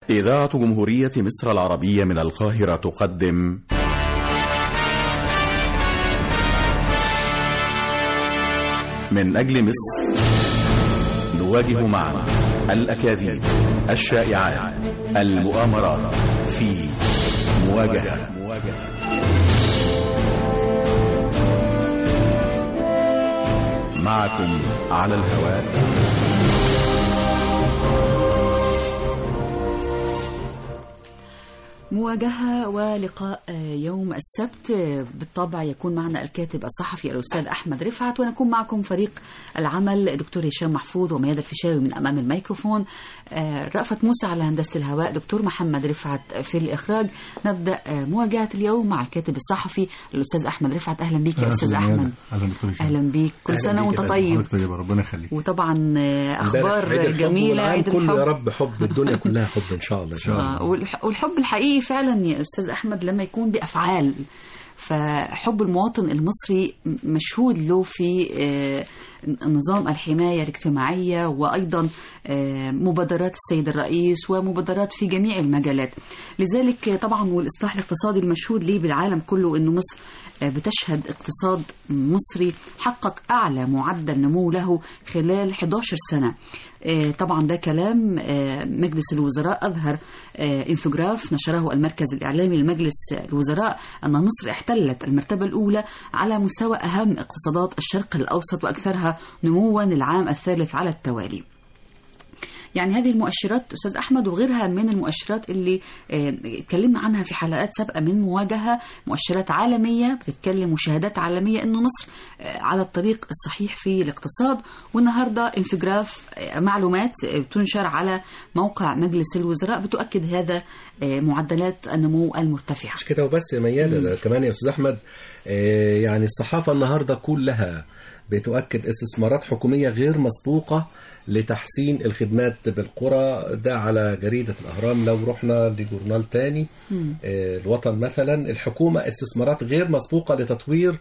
إذاعة جمهورية مصر العربية من القاهرة تقدم من أجل مصر نواجه معا الأكاذيب الشائعات المؤامرات في مواجهة معكم على الهواء مواجهة ولقاء يوم السبت بالطبع يكون معنا الكاتب الصحفي الأستاذ أحمد رفعت ونكون معكم فريق العمل دكتور هشام محفوظ وميادة الفيشاوي من أمام الميكروفون رأفت موسى على هندسة الهواء دكتور محمد رفعت في الإخراج نبدأ مواجهة اليوم مع الكاتب الصحفي الأستاذ أحمد رفعت أهلا بيك يا أستاذ أحمد اهلا دكتور هشام أهلا بيك كل أهلا سنة بيك وأنت يا طيب حضرتك طيبه ربنا يخليك وطبعا أخبار عيد الحب جميلة والعام عيد كله يا الحب رب حب الدنيا كلها حب ان شاء الله ان شاء الله آه، والح- والحب الحقيقي فعلا يا استاذ احمد لما يكون بافعال فحب المواطن المصري م- مشهود له في آه، نظام الحمايه الاجتماعيه وايضا آه، مبادرات السيد الرئيس ومبادرات في جميع المجالات لذلك آه، طبعا والاصلاح الاقتصادي المشهود ليه بالعالم كله انه مصر آه، بتشهد اقتصاد مصري حقق اعلى معدل نمو له خلال 11 سنه آه، طبعا ده كلام آه، مجلس الوزراء أظهر آه، انفوجراف نشره المركز الإعلامي لمجلس الوزراء أن مصر احتلت المرتبة الأولى على مستوى أهم اقتصادات الشرق الأوسط وأكثرها نموا العام الثالث على التوالي يعني هذه المؤشرات استاذ احمد وغيرها من المؤشرات اللي آه، اتكلمنا عنها في حلقات سابقه من مواجهه مؤشرات عالميه بتتكلم وشهادات عالميه انه مصر آه، على الطريق الصحيح في الاقتصاد والنهارده انفجراف آه، معلومات آه، بتنشر على موقع مجلس الوزراء بتؤكد هذا آه، معدلات النمو المرتفعه مش كده وبس يا ميادة ده كمان يا استاذ احمد آه، يعني الصحافه النهارده كلها بتؤكد استثمارات حكوميه غير مسبوقه لتحسين الخدمات بالقرى ده على جريده الاهرام لو رحنا لجورنال تاني آه، الوطن مثلا الحكومه استثمارات غير مسبوقه لتطوير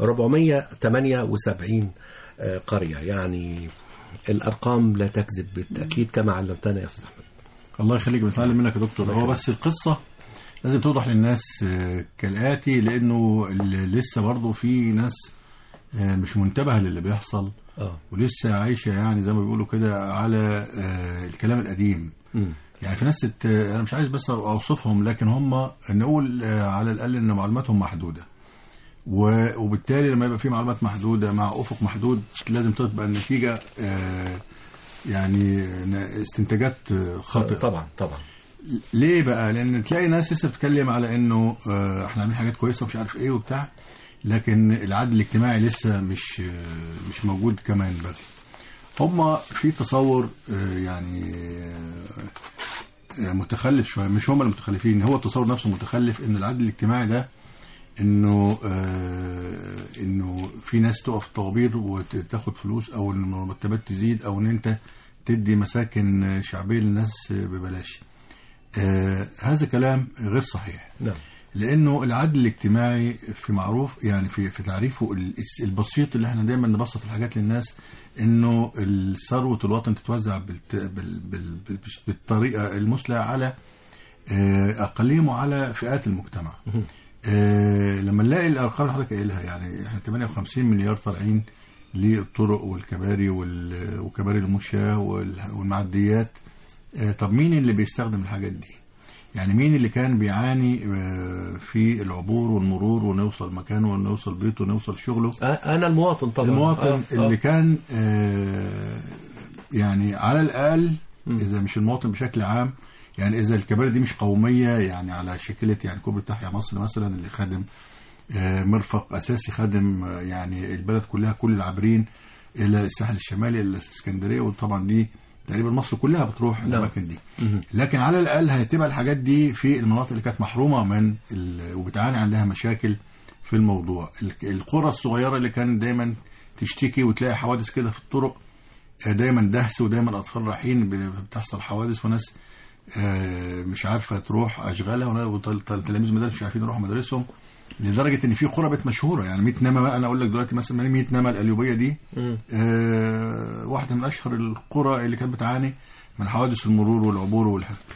478 آه، قريه يعني الارقام لا تكذب بالتاكيد كما علمتنا يا استاذ احمد الله يخليك بنتعلم منك يا دكتور هو بس القصه لازم توضح للناس آه، كالاتي لانه ال- لسه برضه في ناس آه، مش منتبهه للي بيحصل اه ولسه عايشه يعني زي ما بيقولوا كده على آه، الكلام القديم مم. يعني في ناس ت- انا مش عايز بس اوصفهم لكن هم نقول آه، على الاقل ان معلوماتهم محدوده و- وبالتالي لما يبقى في معلومات محدوده مع افق محدود لازم تبقى النتيجه آه، يعني استنتاجات آه، خاطئه طبعا طبعا ليه بقى؟ لأن تلاقي ناس لسه بتتكلم على إنه آه، إحنا عاملين حاجات كويسة ومش عارف إيه وبتاع لكن العدل الاجتماعي لسه مش آه، مش موجود كمان بس. هما في تصور آه، يعني آه، متخلف شوية مش هما المتخلفين هو التصور نفسه متخلف إن العدل الاجتماعي ده إنه آه، إنه في ناس تقف طوابير وتاخد فلوس أو إن المرتبات تزيد أو إن أنت تدي مساكن شعبية للناس ببلاش. آه هذا كلام غير صحيح نعم لانه العدل الاجتماعي في معروف يعني في في تعريفه ال- البسيط اللي احنا دايما نبسط الحاجات للناس انه ثروه الوطن تتوزع بالت... بال... بال... بال... بالطريقه المثلى على آه، اقليم وعلى فئات المجتمع. آه، لما نلاقي الارقام اللي حضرتك قايلها يعني احنا 58 مليار طالعين للطرق والكباري وال- وكباري المشاة وال- والمعديات آه، طب مين اللي بيستخدم الحاجات دي؟ يعني مين اللي كان بيعاني آه، في العبور والمرور ونوصل مكانه ونوصل بيته ونوصل شغله آه، انا المواطن طبعا المواطن آه، اللي آه. كان آه، يعني على الأقل إذا مش المواطن بشكل عام يعني إذا الكباري دي مش قومية يعني على شكلة يعني كوبري تحيا مصر مثلا اللي خدم آه، مرفق أساسي خدم آه، يعني البلد كلها كل العابرين إلى الساحل الشمالي إلى الإسكندرية وطبعا دي تقريبا مصر كلها بتروح الأماكن دي لكن على الأقل هتبقى الحاجات دي في المناطق اللي كانت محرومة من ال- وبتعاني عندها مشاكل في الموضوع ال- القرى الصغيرة اللي كانت دايما تشتكي وتلاقي حوادث كده في الطرق آه، دايما دهس ودايما أطفال رايحين ب- بتحصل حوادث وناس آه، مش عارفة تروح أشغالها وتلاميذ مدارس مش عارفين يروحوا مدارسهم لدرجه ان في قرى بقت مشهوره يعني 100 نما انا اقول لك دلوقتي مثلا 100 نما القليوبيه دي مم. آه، واحده من اشهر القرى اللي كانت بتعاني من حوادث المرور والعبور والحاجة.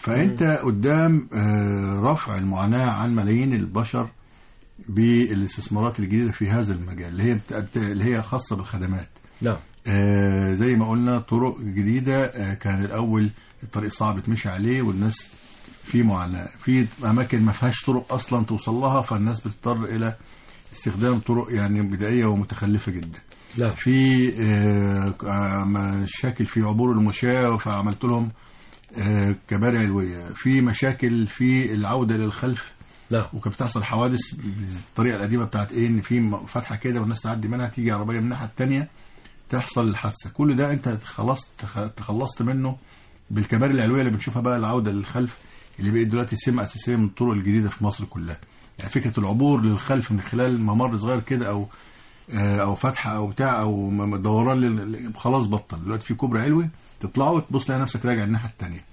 فانت قدام آه، رفع المعاناه عن ملايين البشر بالاستثمارات الجديده في هذا المجال اللي هي بت- بت- اللي هي خاصه بالخدمات نعم آه، زي ما قلنا طرق جديدة آه، كان الأول الطريق صعب تمشي عليه والناس في معاناة في أماكن ما فيهاش طرق أصلا توصل لها فالناس بتضطر إلى استخدام طرق يعني بدائية ومتخلفة جدا نعم في آه، آه، مشاكل في عبور المشاة فعملت لهم آه، كباري علوية في مشاكل في العودة للخلف نعم وكانت بتحصل حوادث بالطريقه القديمه بتاعت ايه ان في م- فتحه كده والناس تعدي منها تيجي عربيه من الناحيه الثانيه تحصل الحادثه كل ده انت خلصت تخ- تخلصت منه بالكباري العلويه اللي بنشوفها بقى العوده للخلف اللي بقت دلوقتي سمه اساسيه من الطرق الجديده في مصر كلها يعني فكره العبور للخلف من خلال ممر صغير كده او آه، او فتحه او بتاع او م- م- دوران لل- خلاص بطل دلوقتي في كوبري علوي تطلعه تبص تلاقي نفسك راجع الناحيه الثانيه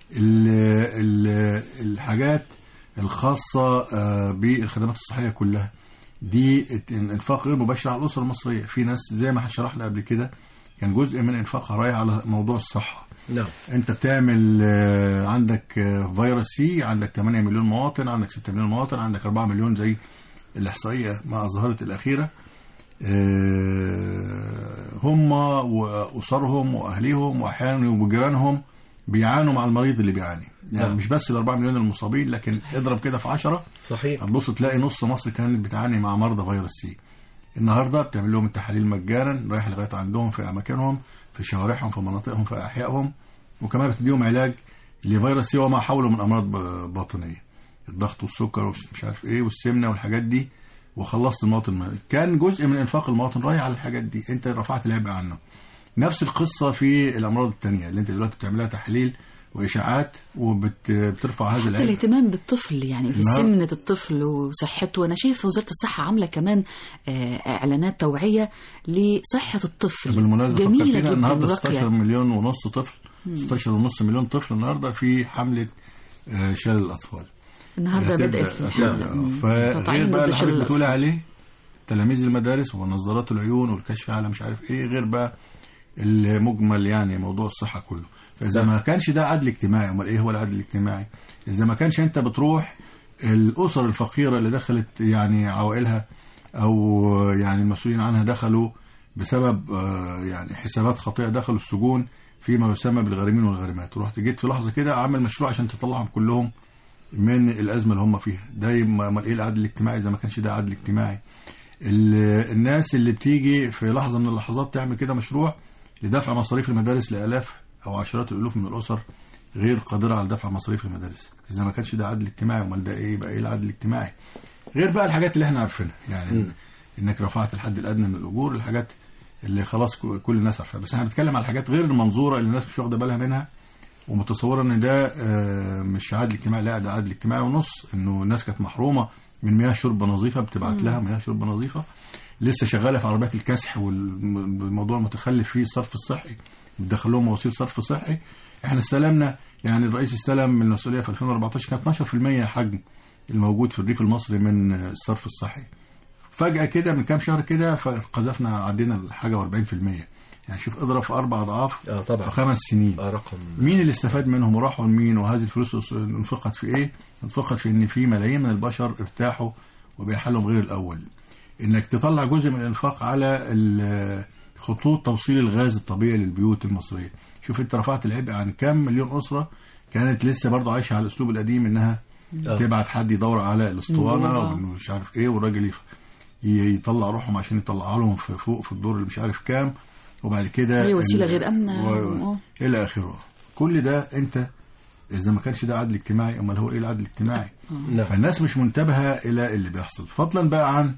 الحاجات الخاصة آه، بالخدمات الصحية كلها دي ات- انفاق غير مباشر على الأسرة المصرية في ناس زي ما شرحنا قبل كده كان جزء من انفاقها رايح على موضوع الصحة نعم انت بتعمل آه، عندك آه، فيروس سي عندك 8 مليون مواطن عندك 6 مليون مواطن عندك 4 مليون زي الإحصائية مع ظاهرة الأخيرة آه، هم وأسرهم وأهليهم وأحيانا وجيرانهم بيعانوا مع المريض اللي بيعاني يعني نعم. مش بس ال 4 مليون المصابين لكن اضرب كده في 10 صحيح هتبص تلاقي نص مصر كانت بتعاني مع مرضى فيروس سي النهارده بتعمل لهم التحاليل مجانا رايح لغايه عندهم في اماكنهم في شوارعهم في مناطقهم في احيائهم وكمان بتديهم علاج لفيروس سي وما حوله من امراض ب- باطنيه الضغط والسكر ومش عارف ايه والسمنه والحاجات دي وخلصت المواطن كان جزء من انفاق المواطن رايح على الحاجات دي انت رفعت العبء عنه نفس القصه في الامراض التانية اللي انت دلوقتي بتعملها تحاليل واشاعات وبترفع هذا حتى العبء الاهتمام بالطفل يعني في نعم. سمنة الطفل وصحته أنا شايفة وزارة الصحة عاملة كمان آه، إعلانات توعية لصحة الطفل بالمناسبه جميلة فكرتينا جدا النهارده راقية. 16 مليون ونص طفل 16 ونص مليون طفل النهارده في حمله آه، شلل الاطفال النهارده هتبدأ- بدأت في هتبدأ، حملة آه. مم. فغير تطعيم بقى ضد اللي شلل حضرتك بتقول الأطفال. عليه تلاميذ المدارس ونظارات العيون والكشف على مش عارف ايه غير بقى المجمل يعني موضوع الصحه كله فاذا ما كانش ده عدل اجتماعي امال ايه هو العدل الاجتماعي اذا ما كانش انت بتروح الاسر الفقيره اللي دخلت يعني عوائلها او يعني المسؤولين عنها دخلوا بسبب آه، يعني حسابات خاطئه دخلوا السجون فيما يسمى بالغارمين والغارمات ورحت جيت في لحظه كده عامل مشروع عشان تطلعهم كلهم من الازمه اللي هم فيها ده يبقى امال ايه العدل الاجتماعي اذا ما كانش ده عدل اجتماعي ال- الناس اللي بتيجي في لحظه من اللحظات تعمل كده مشروع لدفع مصاريف المدارس لالاف او عشرات الالوف من الاسر غير قادره على دفع مصاريف المدارس اذا ما كانش ده عدل اجتماعي امال ده ايه يبقى ايه العدل الاجتماعي غير بقى الحاجات اللي احنا عارفينها يعني مم. انك رفعت الحد الادنى من الاجور الحاجات اللي خلاص ك- كل الناس عارفاها بس احنا بنتكلم على الحاجات غير المنظوره اللي الناس مش واخده بالها منها ومتصوره ان ده آه، مش عدل اجتماعي لا ده عدل اجتماعي ونص انه الناس كانت محرومه من مياه شرب نظيفه بتبعت لها مياه شرب نظيفه لسه شغاله في عربيات الكسح والموضوع متخلف فيه الصرف الصحي بتدخل لهم مواسير صرف صحي احنا استلمنا يعني الرئيس استلم من المسؤوليه في 2014 كان 12% حجم الموجود في الريف المصري من الصرف الصحي فجأة كده من كام شهر كده قذفنا عدينا الحاجة و40% يعني شوف اضرب في أربع أضعاف اه في طبعا خمس سنين آه رقم مين اللي استفاد منهم وراحوا لمين وهذه الفلوس انفقت في ايه؟ انفقت في ان في ملايين من البشر ارتاحوا وبقى حالهم غير الاول. انك تطلع جزء من الانفاق على ال- خطوط توصيل الغاز الطبيعي للبيوت المصريه. شوف انت رفعت العبء عن كام مليون اسره كانت لسه برضه عايشه على الاسلوب القديم انها آه. تبعت حد يدور على الاسطوانه آه. ومش عارف ايه والراجل يف- ي- يطلع روحهم عشان يطلعها لهم في فوق في الدور اللي مش عارف كام وبعد كده هي وسيلة ال- غير آمنة. و- آه. الى اخره كل ده انت اذا ما كانش ده عدل اجتماعي امال هو ايه العدل الاجتماعي نعم فالناس مش منتبهه الى اللي بيحصل فضلا بقى عن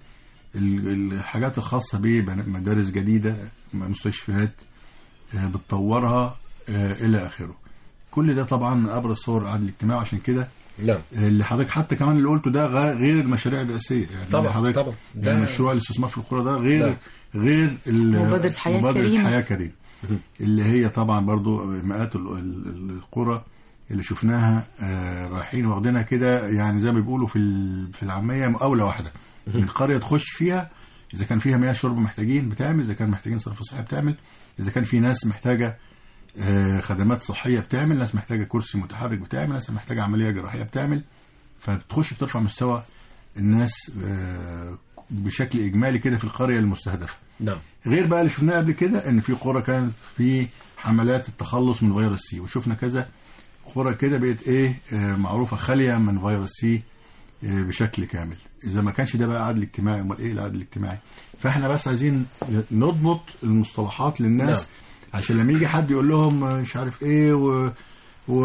ال- الحاجات الخاصه بمدارس جديده مستشفيات آه، بتطورها آه، الى اخره كل ده طبعا من ابرز صور العدل الاجتماعي عشان كده نعم اللي حضرتك حتى كمان اللي قلته ده غ- غير المشاريع الرئاسيه يعني طبعا، حضرتك طبعا. ده- يعني مشروع الاستثمار في القرى ده غير نعم. غير ال- مبادرة حياة مبادرة كريمة. حياه كريمه اللي هي طبعا برضو مئات ال- ال- القرى اللي شفناها آه، رايحين واخدينها كده يعني زي ما بيقولوا في ال- في العاميه مقاوله واحده من قريه تخش فيها اذا كان فيها مياه شرب محتاجين بتعمل اذا كان محتاجين صرف صحي بتعمل اذا كان في ناس محتاجه آه، خدمات صحيه بتعمل ناس محتاجه كرسي متحرك بتعمل ناس محتاجه عمليه جراحيه بتعمل فبتخش بترفع مستوى الناس آه، بشكل اجمالي كده في القريه المستهدفه نعم غير بقى اللي شفناه قبل كده ان في قرى كانت في حملات التخلص من فيروس سي وشفنا كذا قرى كده بقت ايه آه، معروفه خاليه من فيروس سي آه، بشكل كامل اذا ما كانش ده بقى عدل اجتماعي امال ايه العدل الاجتماعي فاحنا بس عايزين نضبط المصطلحات للناس نعم. عشان لما يجي حد يقول لهم آه، مش عارف ايه و و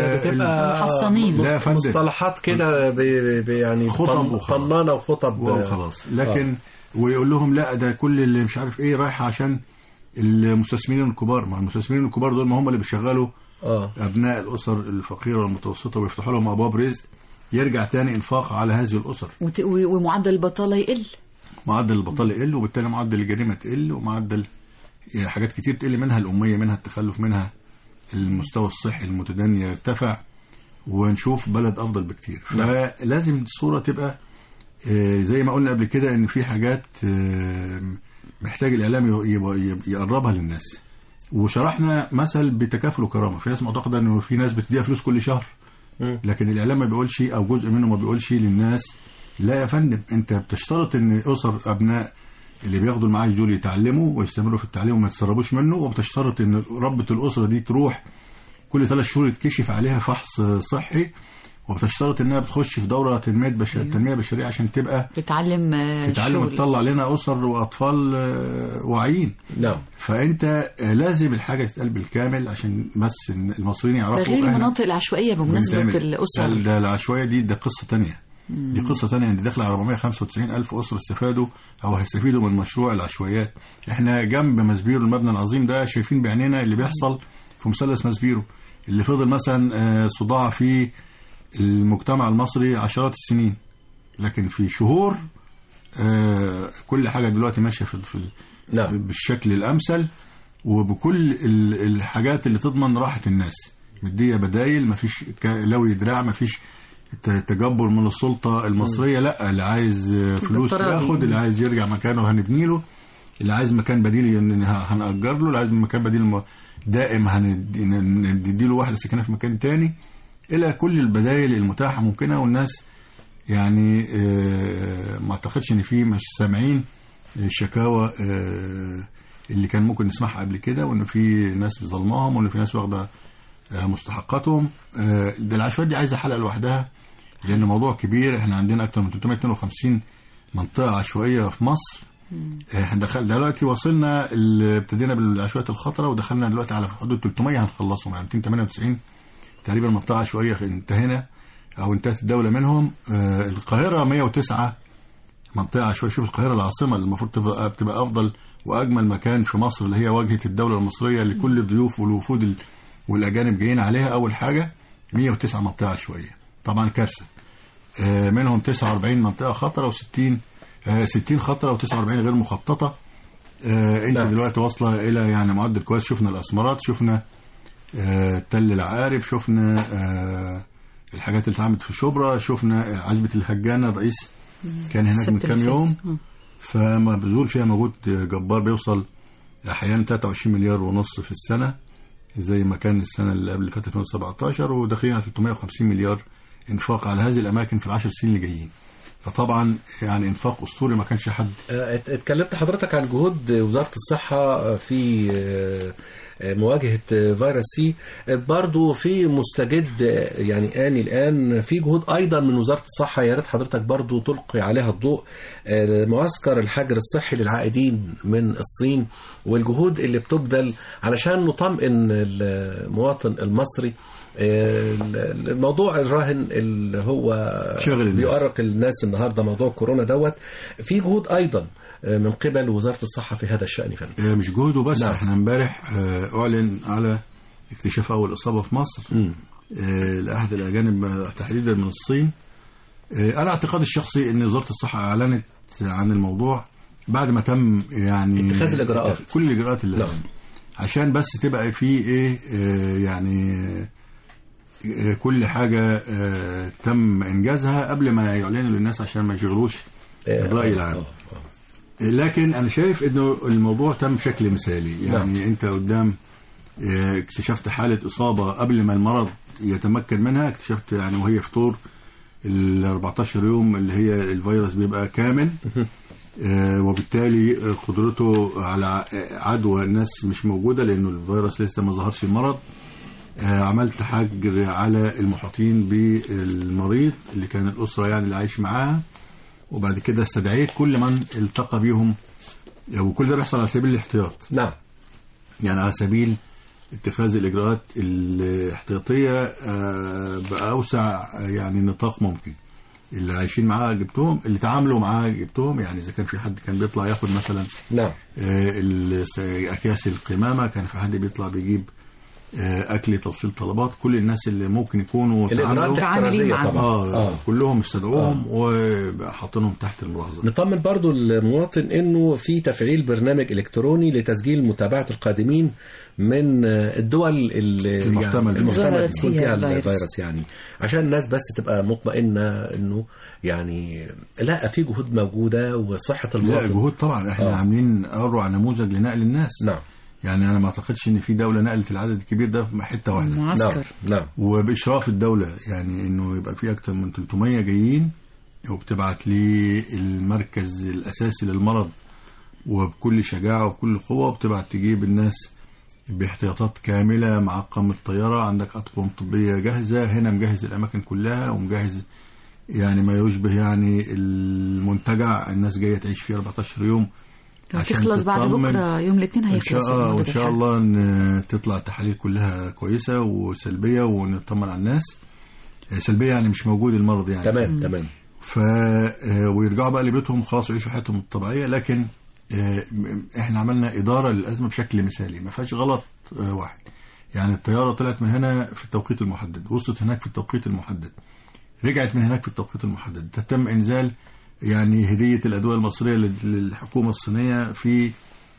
بتبقى محصنين. لا يا فندم. مصطلحات كده ب- ب- ب- يعني خطب طن- وخلاص. طنانه وخطب وخلاص لكن ويقول لهم لا ده كل اللي مش عارف ايه رايح عشان المستثمرين الكبار ما المستثمرين الكبار دول ما هم اللي بيشغلوا اه ابناء الاسر الفقيره والمتوسطه ويفتحوا لهم ابواب رزق يرجع تاني انفاق على هذه الاسر وت- و- ومعدل البطاله يقل معدل البطاله يقل وبالتالي معدل الجريمه تقل ومعدل يعني حاجات كتير تقل منها الاميه منها التخلف منها المستوى الصحي المتدني يرتفع ونشوف بلد افضل بكتير نعم. فلازم الصوره تبقى آه، زي ما قلنا قبل كده ان في حاجات آه، محتاج الاعلام ي- يبقى- يقربها للناس وشرحنا مثل بتكافل وكرامه في ناس معتقده انه في ناس بتديها فلوس كل شهر مم. لكن الاعلام ما بيقولش او جزء منه ما بيقولش للناس لا يا فندم انت بتشترط ان اسر ابناء اللي بياخدوا المعاش دول يتعلموا ويستمروا في التعليم وما يتسربوش منه وبتشترط ان ربة الاسره دي تروح كل ثلاث شهور يتكشف عليها فحص صحي وبتشترط انها بتخش في دوره تنميه بشر... تنميه بشريه عشان تبقى بتعلم آه، تتعلم شغل. تطلع لنا اسر واطفال آه، واعيين نعم فانت آه، لازم الحاجه تتقال بالكامل عشان بس إن المصريين يعرفوا ده غير إحنا- المناطق العشوائيه بمناسبه بنتعمل. الاسر ده, ده العشوائيه دي ده قصه تانية دي قصه تانية دي داخله على 495 الف اسره استفادوا او هيستفيدوا من مشروع العشوائيات احنا جنب مسبيرو المبنى العظيم ده شايفين بعينينا اللي بيحصل في مثلث مسبيرو اللي فضل مثلا آه، صداع في المجتمع المصري عشرات السنين لكن في شهور آه، كل حاجه دلوقتي ماشيه في في نعم بالشكل الامثل وبكل ال- الحاجات اللي تضمن راحه الناس مديه بدايل مفيش ك- لوي دراع مفيش ت- تجبر من السلطه المصريه لا اللي عايز آه، فلوس بالتراضي. ياخد اللي عايز يرجع مكانه هنبني له اللي عايز مكان بديل ين- هنأجر له اللي عايز مكان بديل م- دائم هندي ن- ندي له واحده سكنه في مكان تاني الى كل البدائل المتاحه ممكنه والناس يعني آه، ما اعتقدش ان في مش سامعين الشكاوى آه، اللي كان ممكن نسمعها قبل كده وان في ناس ظلماهم وان في ناس واخده آه، مستحقاتهم آه، ده العشوائيات دي عايزه حلقه لوحدها لان موضوع كبير احنا عندنا اكتر من 352 منطقه عشوائيه في مصر احنا دخل دلوقتي وصلنا ال- ابتدينا بالعشوائيات الخطره ودخلنا دلوقتي على حدود 300 هنخلصهم يعني 298 تقريبا منطقه عشوائيه انتهينا او انتهت الدوله منهم آه، القاهره 109 منطقه عشوائيه شوف القاهره العاصمه اللي المفروض تبقى بتبقى افضل واجمل مكان في مصر اللي هي واجهه الدوله المصريه لكل الضيوف والوفود ال- والاجانب جايين عليها اول حاجه 109 منطقه عشوائيه طبعا كارثه آه، منهم 49 منطقه خطره و60 60 خطره و49 غير مخططه آه، انت نعم. دلوقتي واصله الى يعني معدل كويس شفنا الاسمرات شفنا آه، تل العارف شفنا آه، الحاجات اللي اتعملت في شبرا شفنا عزبة الهجانة الرئيس كان هناك من السبت كام اللي يوم فات. مم. فمبذول فيها مجهود جبار بيوصل احيانا 23 مليار ونص في السنه زي ما كان السنه اللي قبل اللي فاتت 2017 وداخلين على 350 مليار انفاق على هذه الاماكن في العشر سنين اللي جايين فطبعا يعني انفاق اسطوري ما كانش حد آه، ات- اتكلمت حضرتك عن جهود وزارة الصحة في آه، آه، مواجهة آه، فيروس سي آه، برضو في مستجد آه، يعني آني الآن في جهود أيضا من وزارة الصحة يا ريت حضرتك برضو تلقي عليها الضوء آه، معسكر الحجر الصحي للعائدين من الصين والجهود اللي بتبذل علشان نطمئن المواطن المصري آه، الموضوع الراهن اللي هو شاغل الناس. بيؤرق الناس النهارده موضوع كورونا دوت في جهود ايضا من قبل وزاره الصحه في هذا الشان فندم آه، مش جهد وبس نعم. احنا امبارح آه، اعلن على اكتشاف اول اصابه في مصر مم. آه، لاحد الاجانب آه، تحديدا من الصين آه، انا اعتقادي الشخصي ان وزاره الصحه اعلنت عن الموضوع بعد ما تم يعني اتخاذ الإجراءات. كل الاجراءات اللي نعم. عشان بس تبقى في ايه آه، يعني آه، كل حاجه آه، تم انجازها قبل ما يعلنوا للناس عشان ما يشغلوش الراي العام آه، آه. لكن انا شايف انه الموضوع تم بشكل مثالي يعني انت قدام آه، اكتشفت حالة إصابة قبل ما المرض يتمكن منها اكتشفت يعني وهي في طور ال 14 يوم اللي هي الفيروس بيبقى كامل آه، وبالتالي آه، قدرته على ع- عدوى الناس مش موجودة لأنه الفيروس لسه ما ظهرش المرض آه، عملت حجر على المحيطين بالمريض اللي كان الأسرة يعني اللي عايش معاها وبعد كده استدعيت كل من التقى بيهم وكل ده بيحصل على سبيل الاحتياط نعم يعني على سبيل اتخاذ الإجراءات الاحتياطية آه، بأوسع يعني نطاق ممكن اللي عايشين معاه جبتهم اللي تعاملوا معاه جبتهم يعني إذا كان في حد كان بيطلع ياخد مثلا نعم آه، الس- أكياس القمامة كان في حد بيطلع بيجيب آه، أكل توصيل طلبات كل الناس اللي ممكن يكونوا الإجراءات تعاملوا الاحترازية معاهم. طبعا آه, آه. كلهم استدعوهم وحاطينهم تحت الملاحظة نطمن برضو المواطن انه في تفعيل برنامج الكتروني لتسجيل متابعه القادمين من الدول اللي المحتمل. يعني المحتمل ظهرت يكون فيها فيها الفيروس. الفيروس يعني عشان الناس بس تبقى مطمئنه انه يعني لا في جهود موجوده وصحه لا المواطن جهود طبعا احنا آه. عاملين اروع نموذج لنقل الناس نعم يعني انا ما اعتقدش ان في دوله نقلت العدد الكبير ده في حته واحده نعم معسكر نعم وباشراف الدوله يعني انه يبقى في اكتر من 300 جايين وبتبعت للمركز الاساسي للمرض وبكل شجاعه وبكل قوه وبتبعت تجيب الناس باحتياطات كامله معقم الطياره عندك اطقم طبيه جاهزه هنا مجهز الاماكن كلها ومجهز يعني ما يشبه يعني المنتجع الناس جايه تعيش فيه 14 يوم عشان هتخلص بعد تطمن. بكره يوم الاثنين ان شاء هيخلص الله الموضوع وان ده شاء بالحال. الله ان تطلع التحاليل كلها كويسه وسلبيه ونطمن على الناس سلبيه يعني مش موجود المرض يعني تمام تمام ف آه، ويرجعوا بقى لبيوتهم خلاص يعيشوا حياتهم الطبيعيه لكن آه، م- احنا عملنا اداره للازمه بشكل مثالي ما فيهاش غلط آه، واحد يعني الطياره طلعت من هنا في التوقيت المحدد وصلت هناك في التوقيت المحدد رجعت من هناك في التوقيت المحدد تم انزال يعني هديه الادويه المصريه لل- للحكومه الصينيه في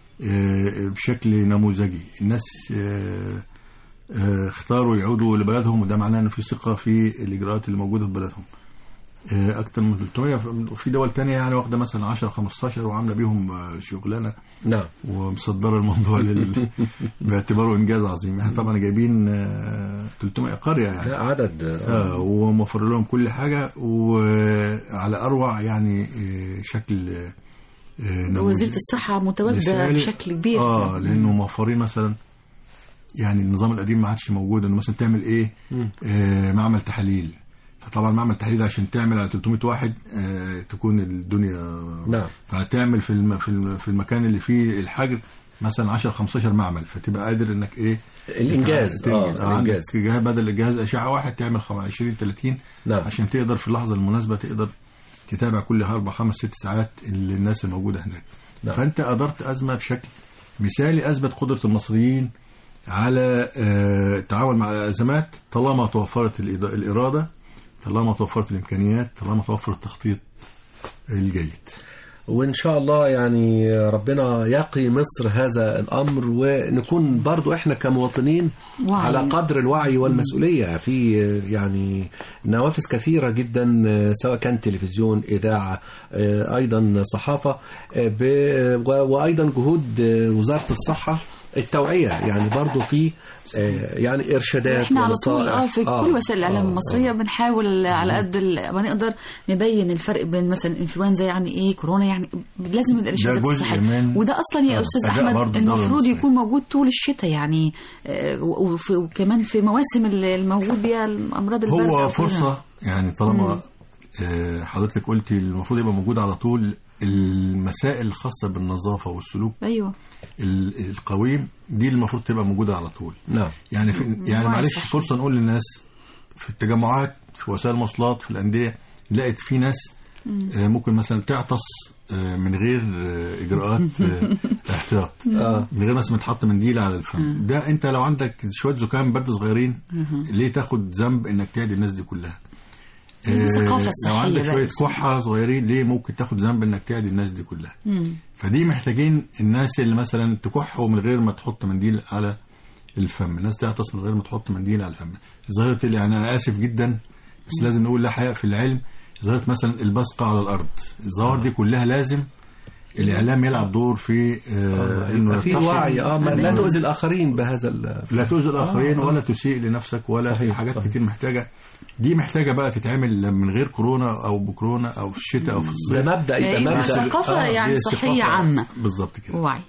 آه، بشكل نموذجي الناس آه، آه، اختاروا يعودوا لبلدهم وده معناه انه في ثقه في الاجراءات اللي موجوده في بلدهم آه، اكتر من 300 وفي دول تانية يعني واخده مثلا 10 15 وعامله بيهم آه، شغلانه نعم ومصدره الموضوع لل... باعتباره انجاز عظيم احنا طبعا جايبين آه، 300 قريه يعني لا عدد آه وموفر لهم كل حاجه وعلى اروع يعني آه، شكل آه، نموذجي. وزيرة الصحة متواجدة مثالي. بشكل كبير اه لانه موفرين مثلا يعني النظام القديم ما عادش موجود انه مثلا تعمل ايه آه معمل تحاليل فطبعا معمل تحليل عشان تعمل على 300 واحد آه تكون الدنيا نعم. فهتعمل في الم في الم في المكان اللي فيه الحجر مثلا 10 15 معمل فتبقى قادر انك ايه الإنجاز. تنجز. آه، عندك الإنجاز. جهاز بدل جهاز اشعه واحد تعمل خم- 20 30 نعم. عشان تقدر في اللحظه المناسبه تقدر تتابع كل اربع خمس ست ساعات اللي الناس الموجوده هناك نعم. فانت ادرت ازمه بشكل مثالي اثبت قدره المصريين على آه، التعامل مع الازمات طالما توفرت الإد- الاراده طالما توفرت الامكانيات طالما توفر التخطيط الجيد وإن شاء الله يعني ربنا يقي مصر هذا الأمر ونكون برضو إحنا كمواطنين وعي. على قدر الوعي والمسؤولية في يعني نوافذ كثيرة جدا سواء كان تلفزيون إذاعة أيضا صحافة ب- و- وأيضا جهود وزارة الصحة التوعية يعني برضو في يعني إرشادات احنا على طول اه ونصائح. في آه، كل وسائل الاعلام آه، المصريه آه. بنحاول على قد ال- ما نقدر نبين الفرق بين مثلا انفلونزا يعني ايه كورونا يعني لازم الارشادات جزء الصحيه من- وده اصلا يا آه، استاذ أداء احمد برضه الدولة المفروض المصرية. يكون موجود طول الشتاء يعني آه، و- وفي- وكمان في مواسم اللي الموجود بيها الامراض البرد هو أو كده. فرصة يعني طالما آه، حضرتك قلتي المفروض يبقى موجود على طول المسائل الخاصة بالنظافة والسلوك ايوه ال- القويم دي المفروض تبقى موجودة على طول نعم يعني في يعني وعي معلش صحي. فرصة نقول للناس في التجمعات في وسائل المواصلات في الأندية لقيت في ناس آه، ممكن مثلا تعطس آه، من غير آه، إجراءات آه، احتياط آه. من غير مثلا تحط منديل على الفم ده انت لو عندك شويه زكام برد صغيرين ليه تاخد ذنب انك تعدي الناس دي كلها هي دي آه، ثقافة لو صحية عندك بقى شويه اسمها. كحه صغيرين ليه ممكن تاخد ذنب انك تعدي الناس دي كلها مم. فدي محتاجين الناس اللي مثلا تكح ومن غير ما تحط منديل على الفم الناس تعطس من غير ما تحط منديل على الفم ظاهرة اللي يعني انا اسف جدا بس لازم نقول لا حياء في العلم ظاهرة مثلا البصقة على الارض الظواهر دي كلها لازم الاعلام يلعب دور في آه انه يبقى في يرتقي. وعي اه ما لا تمام. تؤذي الاخرين بهذا ال- لا تؤذي الاخرين آه، آه. ولا تسيء لنفسك ولا صحيح، في حاجات صحيح. كتير محتاجه دي محتاجه بقى تتعمل من غير كورونا او بكورونا او في الشتاء او في ده الصيف مبدا يبقى أيوة، مبدا ثقافة آه، يعني دي صحية ثقافة. عامة بالظبط كده وعي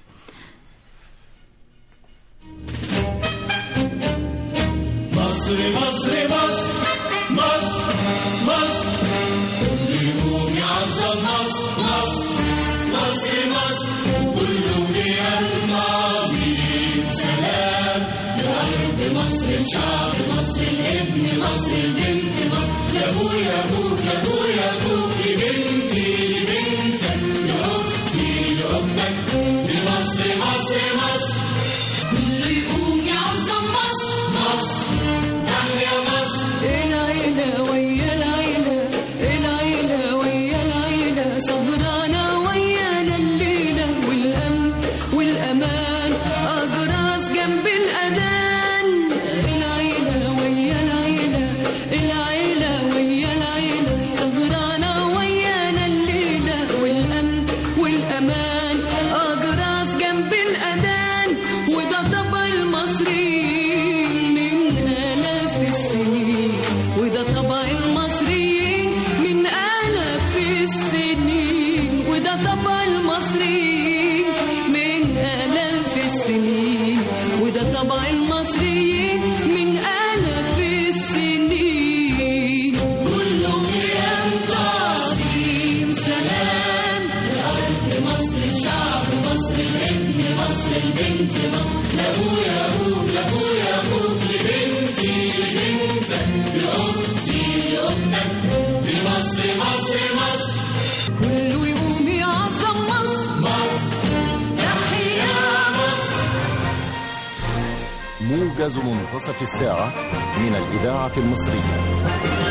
مصر مصر مصر مصر مصر كل يوم يعظم مصر مصر مصر مصر كله بقلب عظيم سلام لأرض مصر لشعب مصر لابن مصر لبنت مصر لأبويا أبوك لأبويا أبوك لبنتي لبنتك لأختي لأختك لمصر مصر مصر كله يقوم يعظم مصر مصر تحيا مصر العيلة ويا العيلة العيلة ويا العيلة سهرانة ويانا الليلة والأمن والأمان أجراس جنب الأذان العيلة ويا العيلة العيلة ويا العيلة سهرانة ويانا الليلة والأمن والأمان أجراس جنب الأذان وده طبع المصريين من آلاف السنين وده طبع المصريين من آلاف السنين وده طبع المصريين من آلاف السنين وده طبع المصريين من آلاف السنين كله قيام تعظيم سلام لأرض مصر شعب مصر لابن مصر لبنت مصر لأبويا أبوك لأبويا أبوك لبنتي لبنتك لأختي لأختك لمصر مصر مصر كله يقوم يعظم مصر مصر تحيا مصر موجز منتصف الساعة من الإذاعة المصرية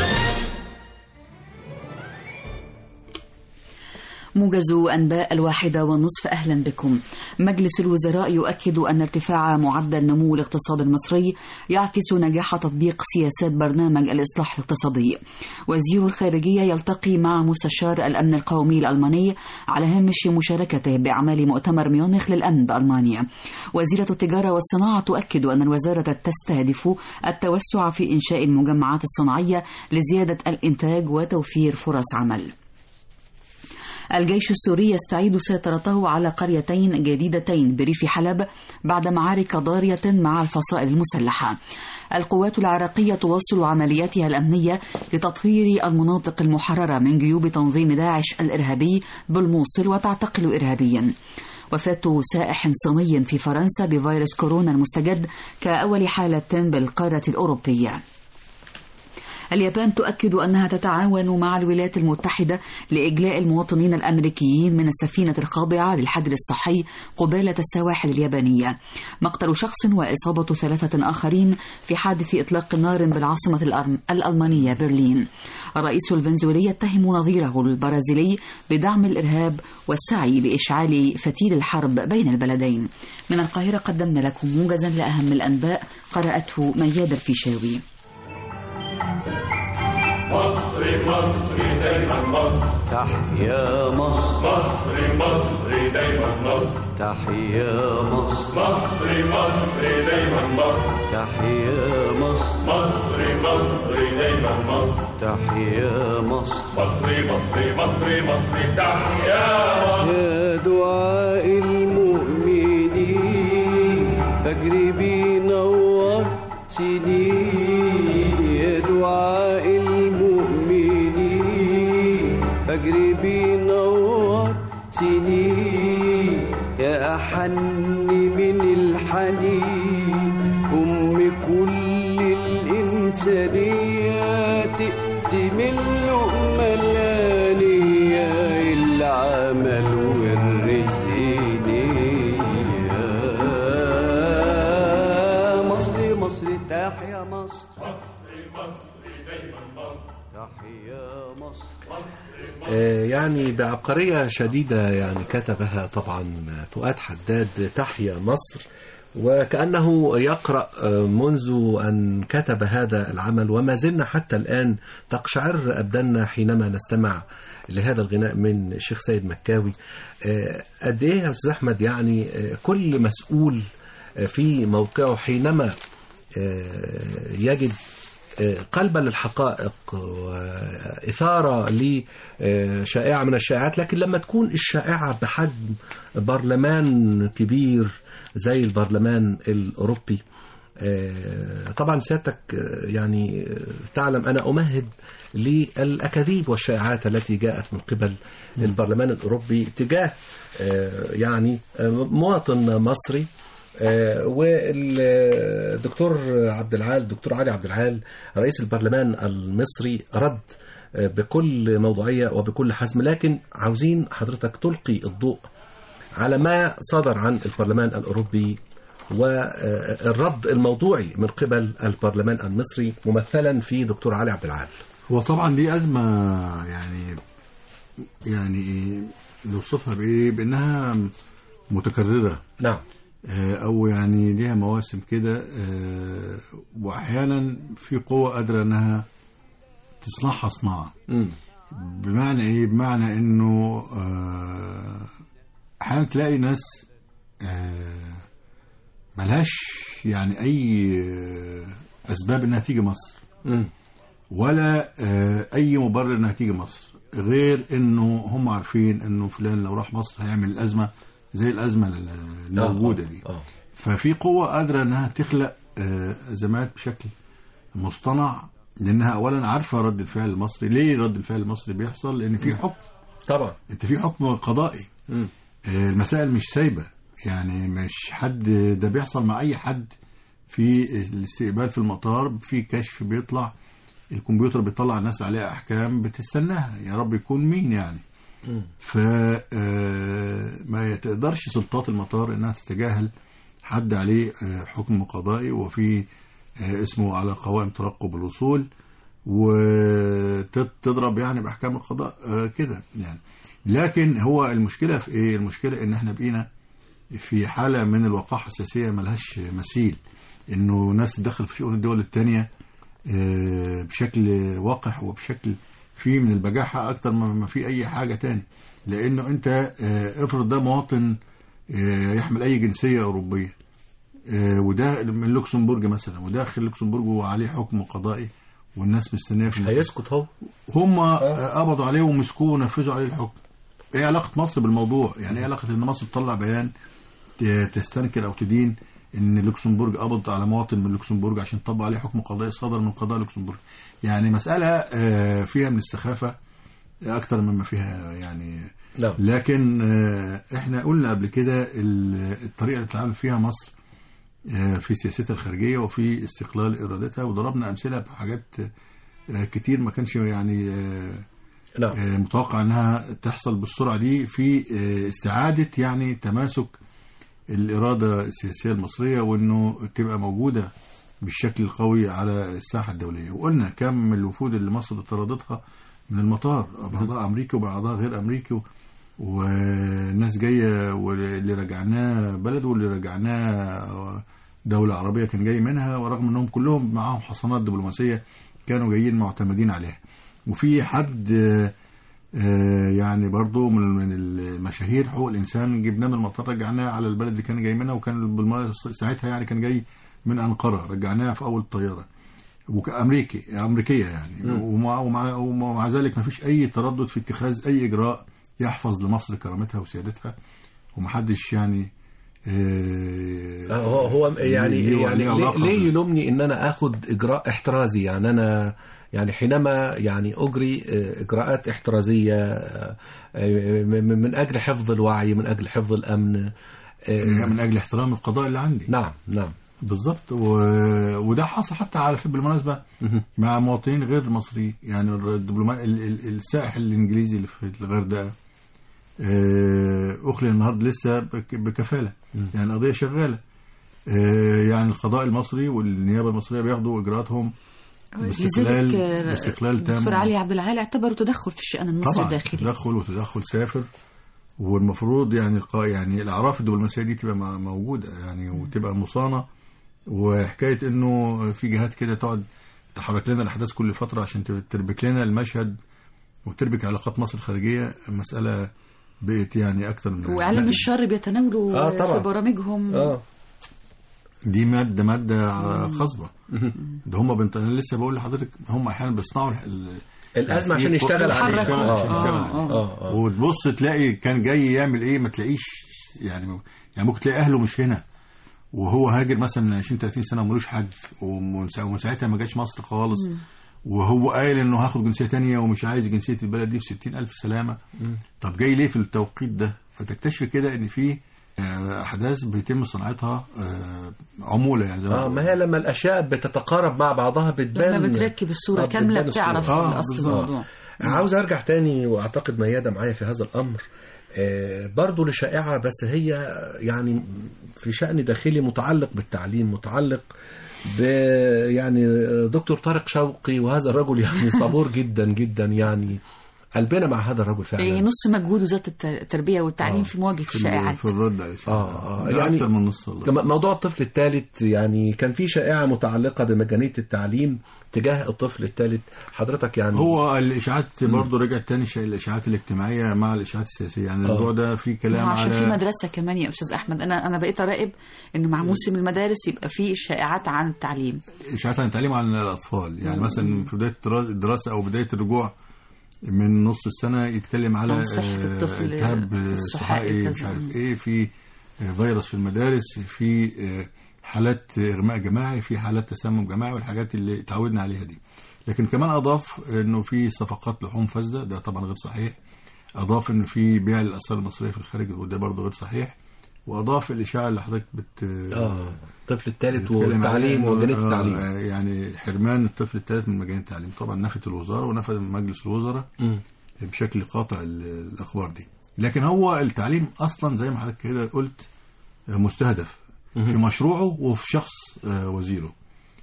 موجز أنباء الواحدة والنصف أهلا بكم مجلس الوزراء يؤكد أن ارتفاع معدل نمو الاقتصاد المصري يعكس نجاح تطبيق سياسات برنامج الإصلاح الاقتصادي وزير الخارجية يلتقي مع مستشار الأمن القومي الألماني على هامش مشاركته بأعمال مؤتمر ميونخ للأمن بألمانيا وزيرة التجارة والصناعة تؤكد أن الوزارة تستهدف التوسع في إنشاء المجمعات الصناعية لزيادة الإنتاج وتوفير فرص عمل الجيش السوري يستعيد سيطرته على قريتين جديدتين بريف حلب بعد معارك ضارية مع الفصائل المسلحة. القوات العراقية تواصل عملياتها الأمنية لتطهير المناطق المحررة من جيوب تنظيم داعش الإرهابي بالموصل وتعتقل إرهابيا. وفاة سائح صيني في فرنسا بفيروس كورونا المستجد كأول حالة بالقارة الأوروبية. اليابان تؤكد أنها تتعاون مع الولايات المتحدة لإجلاء المواطنين الأمريكيين من السفينة الخاضعة للحجر الصحي قبالة السواحل اليابانية مقتل شخص وإصابة ثلاثة آخرين في حادث إطلاق نار بالعاصمة الأرم- الألمانية برلين الرئيس الفنزويلي يتهم نظيره البرازيلي بدعم الإرهاب والسعي لإشعال فتيل الحرب بين البلدين من القاهرة قدمنا لكم موجزا لأهم الأنباء قرأته مياد الفيشاوي مصر مصر دايما مصر تحيا مصر مصر مصر دايما مصر تحيا مصر مصر مصر دايما مصر تحيا مصر مصر مصر دايما مصر تحيا مصر مصر مصر مصر مصر تحيا مصر يا دعاء المؤمنين فجر بينور سنين يا دعاء المؤمنين فجر بينور سنين يا أحن من الحنين أم كل الإنسانية تقسم اللقمة الآنية العمل والرزق نية مصر مصر تحيا مصر تحيا مصر آه، يعني بعبقرية شديدة يعني كتبها طبعا فؤاد حداد تحيا مصر وكأنه يقرأ آه، منذ أن كتب هذا العمل وما زلنا حتى الآن تقشعر أبداننا حينما نستمع لهذا الغناء من الشيخ سيد مكاوي آه، قد إيه يا أستاذ أحمد يعني آه، كل مسؤول آه، في موقعه حينما آه، يجد آه، قلبا للحقائق وإثارة لشائعة من الشائعات لكن لما تكون الشائعة بحجم برلمان كبير زي البرلمان الأوروبي آه، طبعا سيادتك آه، يعني آه، تعلم أنا أمهد للأكاذيب والشائعات التي جاءت من قبل البرلمان الأوروبي تجاه آه، يعني آه، مواطن مصري آه، والدكتور عبد العال الدكتور علي عبد العال رئيس البرلمان المصري رد آه، بكل موضوعية وبكل حزم لكن عاوزين حضرتك تلقي الضوء على ما صدر عن البرلمان الأوروبي والرد الموضوعي من قبل البرلمان المصري ممثلا في دكتور علي عبد العال هو طبعا دي أزمة يعني يعني نوصفها بإيه بأنها متكررة نعم آه، أو يعني ليها مواسم كده آه، وأحيانا في قوة قادرة أنها تصنعها صناعة مم. بمعنى إيه؟ بمعنى إنه آه، أحيانا تلاقي ناس آه، ملهاش يعني أي آه، أسباب إنها تيجي مصر مم. ولا آه، اي مبرر انها تيجي مصر غير انه هم عارفين انه فلان لو راح مصر هيعمل الازمه زي الازمه الموجوده دي آه. ففي قوه قادره انها تخلق آه، ازمات بشكل مصطنع لانها اولا عارفه رد الفعل المصري ليه رد الفعل المصري بيحصل لان في حكم طبعا انت في حكم قضائي مم. آه، المسائل مش سايبه يعني مش حد ده بيحصل مع اي حد في الاستقبال في المطار في كشف بيطلع الكمبيوتر بيطلع الناس عليها احكام بتستناها يا رب يكون مين يعني ف آه، ما تقدرش سلطات المطار انها تتجاهل حد عليه آه، حكم قضائي وفي آه، اسمه على قوائم ترقب الوصول وتضرب يعني باحكام القضاء آه، كده يعني لكن هو المشكله في ايه المشكله ان احنا بقينا في حاله من الوقاحه حساسيه ملهاش مثيل انه ناس تدخل في شؤون الدول الثانيه بشكل وقح وبشكل فيه من البجاحه اكتر ما ما في اي حاجه تاني لانه انت آه، افرض ده مواطن آه، يحمل اي جنسيه اوروبيه آه، وده من لوكسمبورج مثلا وداخل لوكسمبورج وعليه حكم قضائي والناس مستنيه في مش هيسكت هو هم آه، قبضوا عليه ومسكوه ونفذوا عليه الحكم ايه علاقه مصر بالموضوع يعني ايه علاقه ان مصر تطلع بيان ت- تستنكر او تدين ان لوكسمبورج قبض على مواطن من لوكسمبورج عشان طبق عليه حكم قضائي صدر من قضاء لوكسمبورج يعني مساله آه، فيها من السخافه اكتر مما فيها يعني نعم لكن آه، احنا قلنا قبل كده ال- الطريقه اللي بتتعامل فيها مصر آه، في سياستها الخارجيه وفي استقلال ارادتها وضربنا امثله بحاجات آه، كتير ما كانش يعني آه، نعم آه، متوقع انها تحصل بالسرعه دي في آه، استعاده يعني تماسك الاراده السياسيه المصريه وانه تبقى موجوده بالشكل القوي على الساحه الدوليه وقلنا كم من الوفود اللي مصر طردتها من المطار بعضها امريكي وبعضها غير امريكي و- وناس جايه واللي رجعناه بلد واللي رجعناه دوله عربيه كان جاي منها ورغم انهم كلهم معاهم حصانات دبلوماسيه كانوا جايين معتمدين عليها وفي حد آه، آه، يعني برضو من من المشاهير حقوق الانسان جبناه من المطار رجعناه على البلد اللي كان جاي منها وكان بالمناسبة ساعتها يعني كان جاي من انقره رجعناه في اول طياره وكامريكي امريكيه يعني ومع, ومع, ومع ذلك ما فيش اي تردد في اتخاذ اي اجراء يحفظ لمصر كرامتها وسيادتها ومحدش يعني آه، هو هو يعني ليه- يعني ليه ليه, علاقة ليه بال- يلومني ان انا اخد اجراء احترازي يعني انا يعني حينما يعني اجري آه، اجراءات احترازيه آه، آه، من من اجل حفظ الوعي من اجل حفظ الامن آه، من اجل احترام القضاء اللي عندي نعم نعم بالظبط و... وده حصل حتى على فكره بالمناسبه مع مواطنين غير مصريين يعني الدبلومات ال... ال... السائح الانجليزي اللي في الغردقه آه، اخلي النهارده لسه بك... بكفاله يعني القضيه شغاله آه، يعني القضاء المصري والنيابه المصريه بياخدوا اجراءاتهم باستقلال لذلك آه، باستقلال تام دكتور علي عبد العال اعتبره تدخل في الشأن المصري طبعا الداخلي تدخل وتدخل سافر والمفروض يعني القا يعني الاعراف الدبلوماسيه دي تبقى م- موجوده يعني وتبقى مصانه وحكايه انه في جهات كده تقعد تحرك لنا الاحداث كل فتره عشان ت- تربك لنا المشهد وتربك علاقات مصر الخارجيه مساله بقت يعني اكتر من واعلام الشر بيتناولوا آه، طبعا. في برامجهم اه دي ماده ماده خصبه ده هم بنت... انا لسه بقول لحضرتك هم احيانا بيصنعوا ال- الازمه عشان في- يشتغل يحرك. عليها يشتغل عشان آه، يشتغل آه، عليه. اه اه وتبص تلاقي كان جاي يعمل ايه ما تلاقيش يعني يعني ممكن تلاقي اهله مش هنا وهو هاجر مثلا من 20 30 سنه وملوش حد ومن سا- ومن ساعتها ما جاش مصر خالص وهو قايل انه هاخد جنسيه تانية ومش عايز جنسيه البلد دي ب 60 الف سلامه طب جاي ليه في التوقيت ده فتكتشف كده ان في آه، احداث بيتم صناعتها آه، عموله يعني زي اه ما هي لما الاشياء بتتقارب مع بعضها بتبان لما بتركب الصورة آه، كاملة بتبان الصورة. بتعرف آه، أصل بالظبط. الموضوع عاوز ارجع تاني واعتقد ميادة معايا في هذا الامر آه، برضو لشائعة بس هي يعني في شأن داخلي متعلق بالتعليم متعلق ب يعني دكتور طارق شوقي وهذا الرجل يعني صبور جدا جدا يعني قلبنا مع هذا الرجل إيه، فعلا نص مجهود وزارة الت- التربية والتعليم آه. في مواجهة في ال- الشائعات في الرد على الشيء. آه، آه، ده يعني- اكتر من نص والله كما- موضوع الطفل الثالث يعني كان في شائعة متعلقة بمجانية التعليم تجاه الطفل الثالث حضرتك يعني هو الاشاعات برضه رجعت تاني شيء الاشاعات الاجتماعيه مع الاشاعات السياسيه يعني الاسبوع ده في كلام عشان في على مدرسة كمان يا أستاذ أحمد أنا أنا بقيت أراقب إنه مع موسم المدارس يبقى في شائعات عن التعليم اشاعات عن التعليم عن الاطفال يعني مثلا في بدايه الدرا- الدراسه او بدايه الرجوع من نص السنه يتكلم على عن صحة آه، الطفل التهاب الصحائي صحائي كذا. مش عارف ايه في آه، فيروس في المدارس في آه، حالات ارماء جماعي في حالات تسمم جماعي والحاجات اللي اتعودنا عليها دي لكن كمان اضاف انه في صفقات لحوم فاسده ده طبعا غير صحيح اضاف انه في بيع للاثار المصريه في الخارج وده برضه غير صحيح واضاف الاشاعه اللي حضرتك بت اه الطفل الثالث بتتكلم والتعليم عليه ومجانية إنه- التعليم آه، يعني حرمان الطفل الثالث من مجانية التعليم طبعا نفت الوزارة ونفت مجلس الوزراء مم. بشكل قاطع ال- الأخبار دي لكن هو التعليم أصلا زي ما حضرتك كده قلت آه، مستهدف في مشروعه وفي شخص آه، وزيره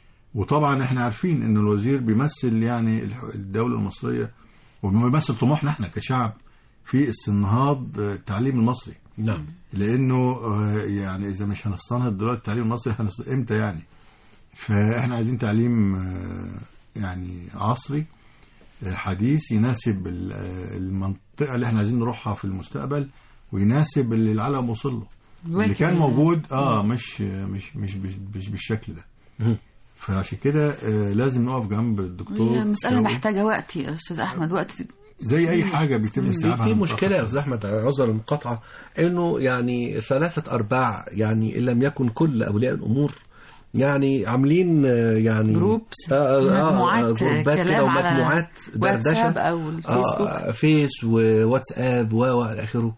وطبعا احنا عارفين ان الوزير بيمثل يعني الح- الدولة المصرية وبيمثل طموحنا احنا كشعب في استنهاض آه، التعليم المصري نعم لانه آه، يعني اذا مش هنستنهض دلوقتي التعليم المصري هنست... امتى يعني فاحنا عايزين تعليم آه، يعني عصري آه، حديث يناسب ال- آه، المنطقه اللي احنا عايزين نروحها في المستقبل ويناسب اللي العالم وصل له اللي واكب كان ال- موجود اه مش مش مش مش, مش بالشكل ده مم. فعشان كده آه، لازم نقف جنب الدكتور هي مسألة شوقي. محتاجة وقت يا أستاذ أحمد وقت زي اي حاجه بيتم في استيعابها في من مشكله يا متأخر. استاذ احمد عذر المقاطعه انه يعني ثلاثه ارباع يعني ان لم يكن كل اولياء الامور يعني عاملين آه، يعني جروبس، آه، آه، آه، مجموعات جروبات كلام كده على ومجموعات واتساب دردشه أو الفيسبوك آه فيس وواتساب و والى اخره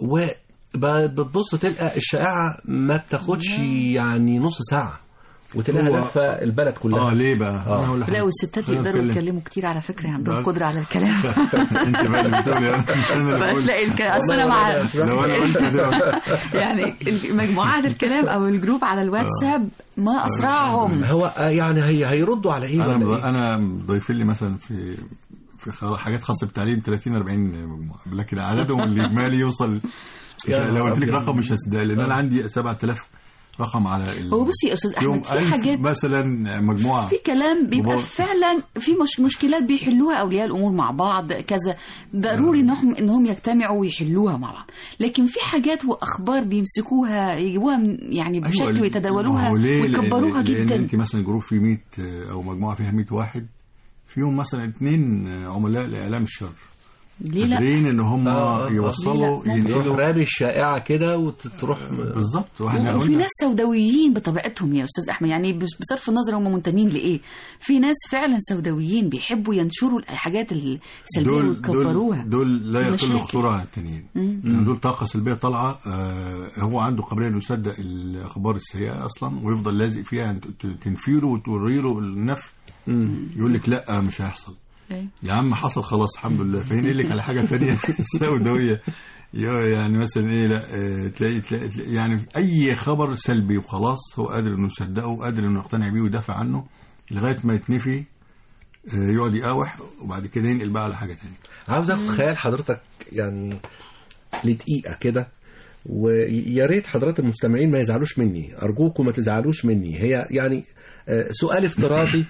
وبتبص تلقى الشائعه ما بتاخدش يعني نص ساعه وتلاقيها هو- لفه البلد كلها اه ليه بقى؟ آه. أنا هقول لحضرتك. لا والستات خلينا يقدروا نتكلم. يتكلموا كتير على فكرة عندهم ده- قدرة على الكلام انت بقى اللي بتقولي أنا- مش انا اللي بقول فتلاقي الكلام أصل أنا مع لو انا قلت كده يعني مجموعات الكلام أو الجروب على الواتساب ما أسرعهم هو آه، يعني هي هيردوا على ايه انا ولا مض- إيه؟ انا ضايفين لي مثلا في في خ- حاجات خاصه بالتعليم 30 40 مجموعه لكن عددهم الاجمالي يوصل مش يا لو قلت لك رب. رقم مش هصدق لان انا عندي 7000 رقم على ال- هو بصي يا أستاذ يوم أحمد في 1000 حاجات مثلا مجموعه في كلام بيبقى وبرضه- فعلا في مش مشكلات بيحلوها اولياء الامور مع بعض كذا ضروري انهم انهم يجتمعوا ويحلوها مع بعض لكن في حاجات واخبار بيمسكوها يجيبوها من- يعني أيوة، بشكل ما ويتداولوها هو ليه؟ ويكبروها لأن- لان جدا انت مثلا جروب فيه 100 او مجموعه فيها 100 واحد فيهم مثلا اثنين عملاء لاعلام الشر ليه لا قادرين ان هم آه، آه، آه. يوصلوا ليه لا؟ يروح ينقلوا رامي الشائعه كده وتروح بالظبط واحنا وفي قلنا ناس سوداويين بطبيعتهم يا استاذ احمد يعني بس- بصرف النظر هم منتمين لايه في ناس فعلا سوداويين بيحبوا ينشروا الحاجات السلبيه دول ويكبروها دول, دول لا يقل مشاكل. خطوره على التانيين يعني دول طاقه سلبيه طالعه آه هو عنده قابليه انه يصدق الاخبار السيئه اصلا ويفضل لازق فيها يعني ت- تنفي له وتوري له النفي يقول لك لا مش هيحصل أيوة. يا عم حصل خلاص الحمد لله فينقل لك على حاجه ثانيه سوداويه يا- يعني مثلا ايه لا آه، تلاقي, تلاقي, تلاقي يعني اي خبر سلبي وخلاص هو قادر انه يصدقه وقادر انه يقتنع بيه ويدافع عنه لغايه ما يتنفي آه، يقعد يقاوح وبعد كده ينقل بقى على حاجه ثانيه عاوز اخد خيال حضرتك يعني لدقيقه كده ويا ريت حضرات المستمعين ما يزعلوش مني ارجوكم ما تزعلوش مني هي يعني آه، سؤال افتراضي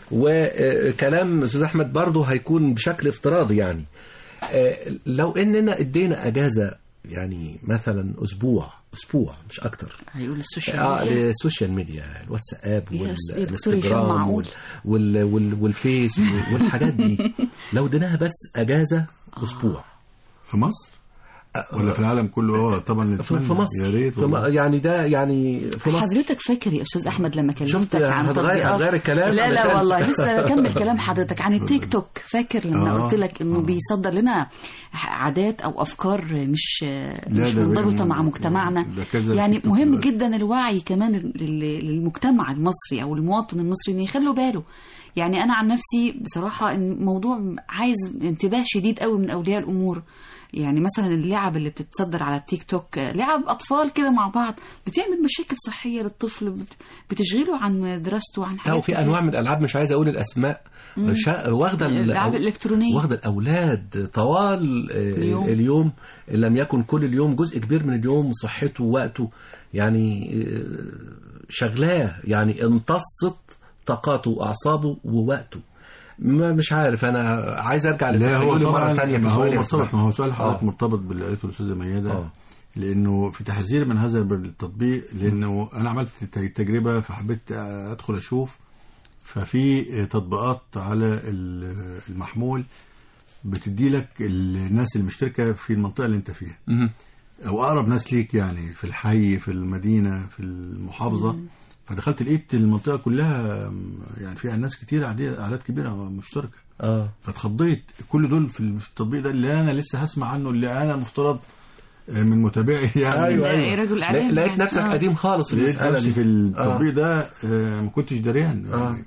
وكلام استاذ احمد برضه هيكون بشكل افتراضي يعني آه، لو اننا ادينا اجازه يعني مثلا اسبوع اسبوع مش اكتر هيقول السوشيال اه ميديا للسوشيال ميديا الواتساب يا أستاذ- يا دكتور هشام والانستجرام معقول؟ وال وال وال والفيس وال- والحاجات دي لو اديناها بس اجازه اسبوع في مصر ولا في العالم كله اه طبعا في, نتمنى. في مصر يا ريت في م... والله. يعني ده يعني في مصر حضرتك فاكر يا استاذ احمد لما شفت كلمتك عن هتغير- تطبيقات هتغير الكلام لا لا علشان- والله لسه بكمل كلام حضرتك عن التيك توك فاكر لما آه. قلت لك انه بيصدر لنا عادات او افكار مش لا، مش ده منضبطه بي- مع مجتمعنا ده كذا يعني التيك توك مهم دلوقتي. جدا الوعي كمان لل- للمجتمع المصري او المواطن المصري انه يخلوا باله يعني انا عن نفسي بصراحه الموضوع عايز انتباه شديد قوي من اولياء الامور يعني مثلا اللعب اللي بتتصدر على التيك توك لعب اطفال كده مع بعض بتعمل مشاكل صحيه للطفل بت- بتشغله عن دراسته عن لا حاجات وفي كتير. انواع من الالعاب مش عايز اقول الاسماء شا... واخده ال- الالعاب الالكترونيه واخده الاولاد طوال آه، اليوم. اليوم إن لم يكن كل اليوم جزء كبير من اليوم وصحته ووقته يعني آه، شغلاه يعني امتصت طاقاته واعصابه ووقته ما مش عارف انا عايز ارجع لا هو لتخيلي طبعا مره ثانيه في ما هو سؤالي مرتبط ما هو سؤال حضرتك آه. مرتبط باللي قالته الاستاذه ميادة آه. لانه في تحذير من هذا التطبيق لانه انا عملت ت- تجربه فحبيت ادخل اشوف ففي تطبيقات على ال- المحمول بتدي لك الناس المشتركه في المنطقه اللي انت فيها مهم. او اقرب ناس ليك يعني في الحي في المدينه في المحافظه فدخلت لقيت المنطقه كلها يعني فيها ناس كتير أعداد أعداد كبيره مشتركه اه فاتخضيت كل دول في التطبيق ده اللي انا لسه هسمع عنه اللي انا المفترض من متابعي يعني ايوه لا، ايوه رجل إعلام لقيت يعني. نفسك آه. قديم خالص لقيت المساله نفسي دي في التطبيق ده آه، ما كنتش دريان آه. يعني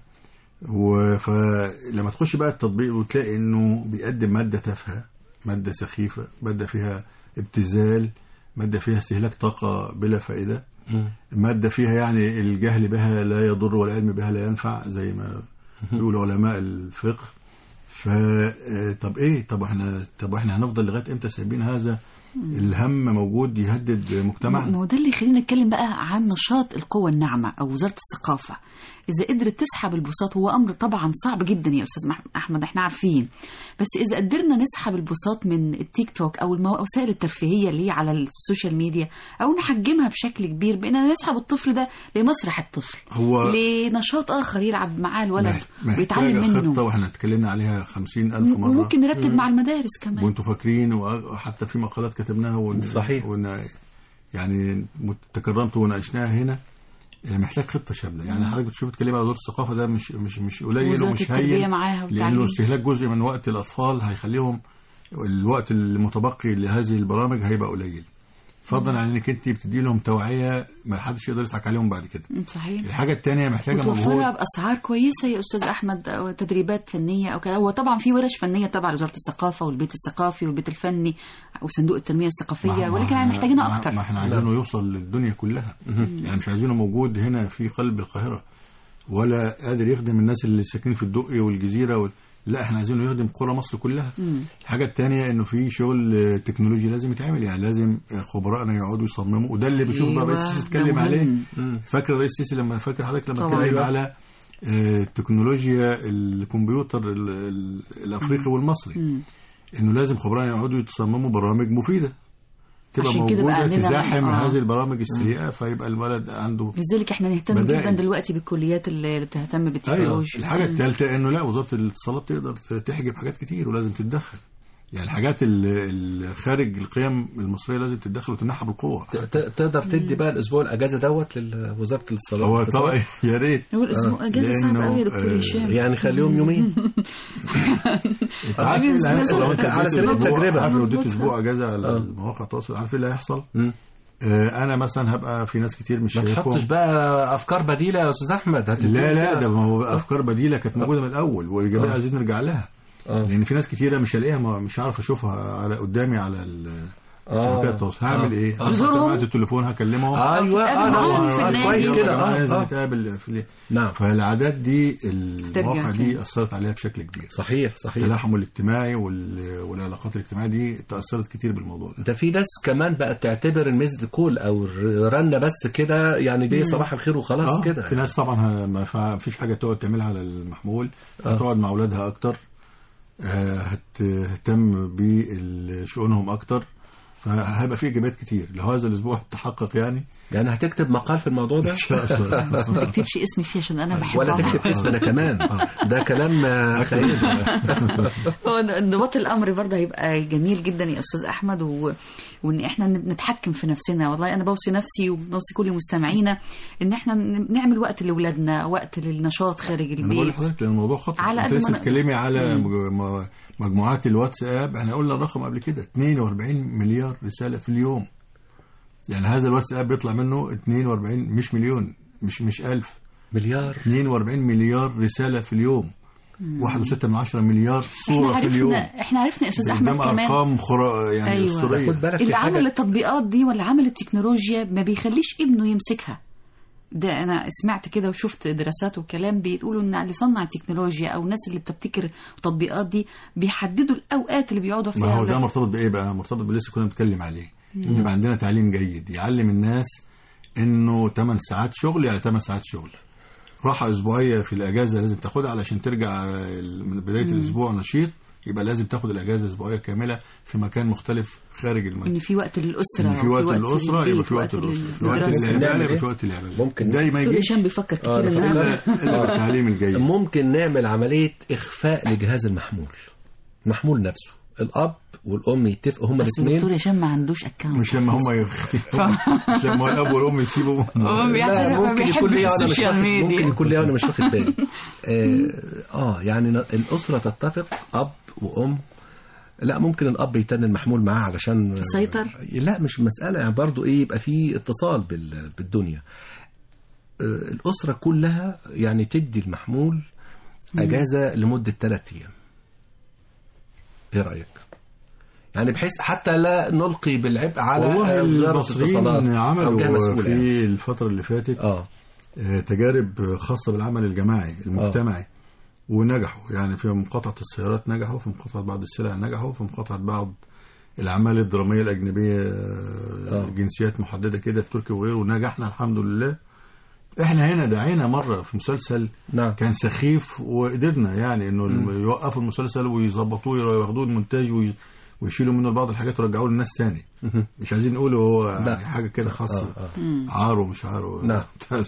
و- فلما تخش بقى التطبيق وتلاقي انه بيقدم ماده تافهه ماده سخيفه ماده فيها ابتذال ماده فيها استهلاك طاقه بلا فائده مم. ماده فيها يعني الجهل بها لا يضر والعلم بها لا ينفع زي ما بيقول علماء الفقه ف آه، طب ايه طب احنا طب احنا هنفضل لغايه امتى سايبين هذا الهم موجود يهدد ما مجتمعنا هو ده اللي يخلينا نتكلم بقى عن نشاط القوى الناعمة أو وزارة الثقافة إذا قدرت تسحب البساط هو أمر طبعا صعب جدا يا أستاذ مح- أحمد إحنا عارفين بس إذا قدرنا نسحب البساط من التيك توك أو المو- وسائل الترفيهية اللي هي على السوشيال ميديا أو نحجمها بشكل كبير بأننا نسحب الطفل ده لمسرح الطفل هو لنشاط آخر يلعب معاه الولد مح- ويتعلم محتاجة منه خطة واحنا اتكلمنا عليها خمسين ألف مرة وممكن نرتب مع المدارس كمان وانتوا فاكرين وحتى في مقالات كتبناها ون... صحيح. ون... يعني مت- تكرمت وناقشناها هنا يعني محتاج خطه شامله يعني حضرتك بتشوف بتتكلم على وزاره الثقافه ده مش مش مش قليل وزارة ومش التربية هين معاها لانه والتعليم استهلاك جزء من وقت الاطفال هيخليهم الوقت المتبقي لهذه البرامج هيبقى قليل فضلا عن انك انت بتدي لهم توعيه ما حدش يقدر يضحك عليهم بعد كده م، صحيح الحاجه الثانيه محتاجه مجهود وتوفرها باسعار كويسه يا استاذ احمد أو تدريبات فنيه او كده هو طبعا في ورش فنيه تبع لوزاره الثقافه والبيت الثقافي والبيت الفني وصندوق التنميه الثقافيه ما- ولكن ما- احنا محتاجينها ما- اكتر ما احنا عايزينه يوصل للدنيا كلها يعني مش عايزينه موجود هنا في قلب القاهره ولا قادر يخدم الناس اللي ساكنين في الدقي والجزيره وال... لا احنا عايزينه يخدم قرى مصر كلها الحاجه الثانيه انه في شغل آه، تكنولوجي لازم يتعمل يعني لازم آه، خبرائنا يقعدوا يصمموا وده اللي بشوف بقى أيوة، الرئيس السيسي ده اتكلم عليه مهم. فاكر الرئيس السيسي لما فاكر حضرتك لما طبعاً. اتكلم على آه، تكنولوجيا الكمبيوتر ال- ال- الافريقي والمصري مم. انه لازم خبراء يقعدوا يتصمموا برامج مفيده تبقى عشان كده بقى موجوده عندنا- تزاحم آه. هذه البرامج السيئه فيبقى الولد عنده لذلك احنا نهتم بدائل. جدا دلوقتي بالكليات اللي بتهتم ايوه بالتكنولوجيا الحاجه الثالثه انه لا وزاره الاتصالات تقدر تحجب حاجات كتير ولازم تتدخل يعني الحاجات اللي خارج القيم المصريه لازم تتدخل وتنحى بالقوه ت- ت- تقدر تدي بقى الاسبوع الاجازه دوت لوزاره الاتصالات هو الاتصالات؟ طبعا يا ريت هو الاسبوع اجازه صعب لأنه، قوي يا دكتور آه، هشام يعني خليهم يومين انت عارف ايه اللي هيحصل لو انت على اديت سبيل أسبوع- التجربة. عارف لو اديت مظبوط. اسبوع اجازه على آه. المواقع التواصل عارف ايه اللي هيحصل؟ مم. آه، انا مثلا هبقى في ناس كتير مش ما شايفهم تحطش بقى افكار بديله يا استاذ احمد هتديهم لا لا كده. ده ما هو افكار بديله كانت موجوده من الاول وايجابيه آه. عايزين نرجع لها آه. لان في ناس كتيره مش هلاقيها ما- مش عارف اشوفها على قدامي على ال- آه. شبكات التواصل هعمل آه. ايه؟ آه. تزورهم؟ سمعت التليفون هكلمهم ايوه بتتقابل انا معاهم في آه، النادي. كويس كده آه، اه لازم اه نتقابل في نعم فالعادات دي المواقع تاني. دي اثرت عليها بشكل كبير صحيح صحيح التلاحم الاجتماعي وال- والعلاقات الاجتماعيه دي تاثرت كتير بالموضوع ده ده في ناس كمان بقت تعتبر الميزد كول او الرنه بس كده يعني دي صباح الخير وخلاص آه، كده في ناس طبعا ه- ما فا- فيش حاجه تقعد تعملها على المحمول آه. هتقعد مع اولادها اكتر آه، هتهتم بشؤونهم اكتر فهيبقى في ايجابيات كتير لو هذا الاسبوع تحقق يعني يعني هتكتب مقال في الموضوع ده ان شاء الله ما تكتبش اسمي فيه عشان انا بحب ولا أعرف. تكتب اسمنا كمان ده كلام آه، خيال هو انضباط الامر برضه هيبقى جميل جدا يا استاذ احمد و... وان احنا نتحكم في نفسنا والله انا بوصي نفسي وبوصي كل مستمعينا ان احنا نعمل وقت لاولادنا وقت للنشاط خارج انا بقول البيت لحضرتك لان الموضوع خطر على انت قد لسه ما- بتتكلمي على مج- م- مجموعات الواتساب احنا قلنا الرقم قبل كده 42 مليار رساله في اليوم يعني هذا الواتساب بيطلع منه 42 مش مليون مش مش 1000 مليار 42 مليار رساله في اليوم 1.6 من 10 مليار صوره احنا في اليوم عرفنا احنا عرفنا يا استاذ احمد قدام كمان ارقام خرا يعني أيوة. اسطوريه خد بالك في اللي عمل حاجه التطبيقات دي ولا عمل التكنولوجيا ما بيخليش ابنه يمسكها ده انا سمعت كده وشفت دراسات وكلام بيقولوا ان اللي صنع التكنولوجيا او الناس اللي بتبتكر التطبيقات دي بيحددوا الاوقات اللي بيقعدوا فيها ما هو ده أولاد. مرتبط بايه بقى مرتبط باللي كنا بنتكلم عليه ان يبقى عندنا تعليم جيد يعلم الناس انه 8 ساعات شغل يعني 8 ساعات شغل راحه اسبوعيه في الاجازه لازم تاخدها علشان ترجع ال- من بدايه الاسبوع نشيط يبقى لازم تاخد الاجازه اسبوعيه كامله في مكان مختلف خارج المكان ان في وقت للاسره إن في وقت وفي للاسره يبقى للبيت، في وقت للاسره في وقت للدراسة. العيال نعمل يبقى إيه؟ في وقت العيال ممكن. ده ما دكتور يجيش هشام بيفكر كتير آه، النهارده الا إلا بالتعليم الجيد ممكن نعمل عمليه اخفاء لجهاز المحمول المحمول نفسه الاب والام يتفقوا هما بس الاثنين الدكتور هشام ما عندوش اكونت مش لما هم يخ... مش لما الاب والام يسيبوا هو لا ما ممكن يكون بيحبش ليه انا مش السوشيال واخد ممكن ميديا يكون ليه انا مش واخد بالي آه, اه يعني ن- الاسره تتفق اب وام لا ممكن الاب يتني المحمول معاه علشان يسيطر؟ لا مش مساله يعني برضو ايه يبقى في اتصال بال- بالدنيا آه الاسره كلها يعني تدي المحمول اجازه لمده ثلاث ايام ايه رايك يعني بحيث حتى لا نلقي بالعبء على والله آه، وزاره المصريين الاتصالات أو جهة عملوا مسؤولة يعني. في الفترة اللي فاتت اه آه، تجارب خاصة بالعمل الجماعي المجتمعي ونجحوا يعني في مقاطعة السيارات نجحوا في مقاطعة بعض السلع نجحوا في مقاطعة بعض الأعمال الدرامية الأجنبية آه، آه. جنسيات محددة كده التركي وغيره ونجحنا الحمد لله احنا هنا دعينا مرة في مسلسل نعم كان سخيف وقدرنا يعني انه يوقفوا المسلسل ويظبطوه ياخدوه المونتاج وي- ويشيلوا منه بعض الحاجات ويرجعوه للناس تاني مش عايزين نقول هو لا. يعني حاجه كده خاصه آه، آه. عار ومش عار نعم.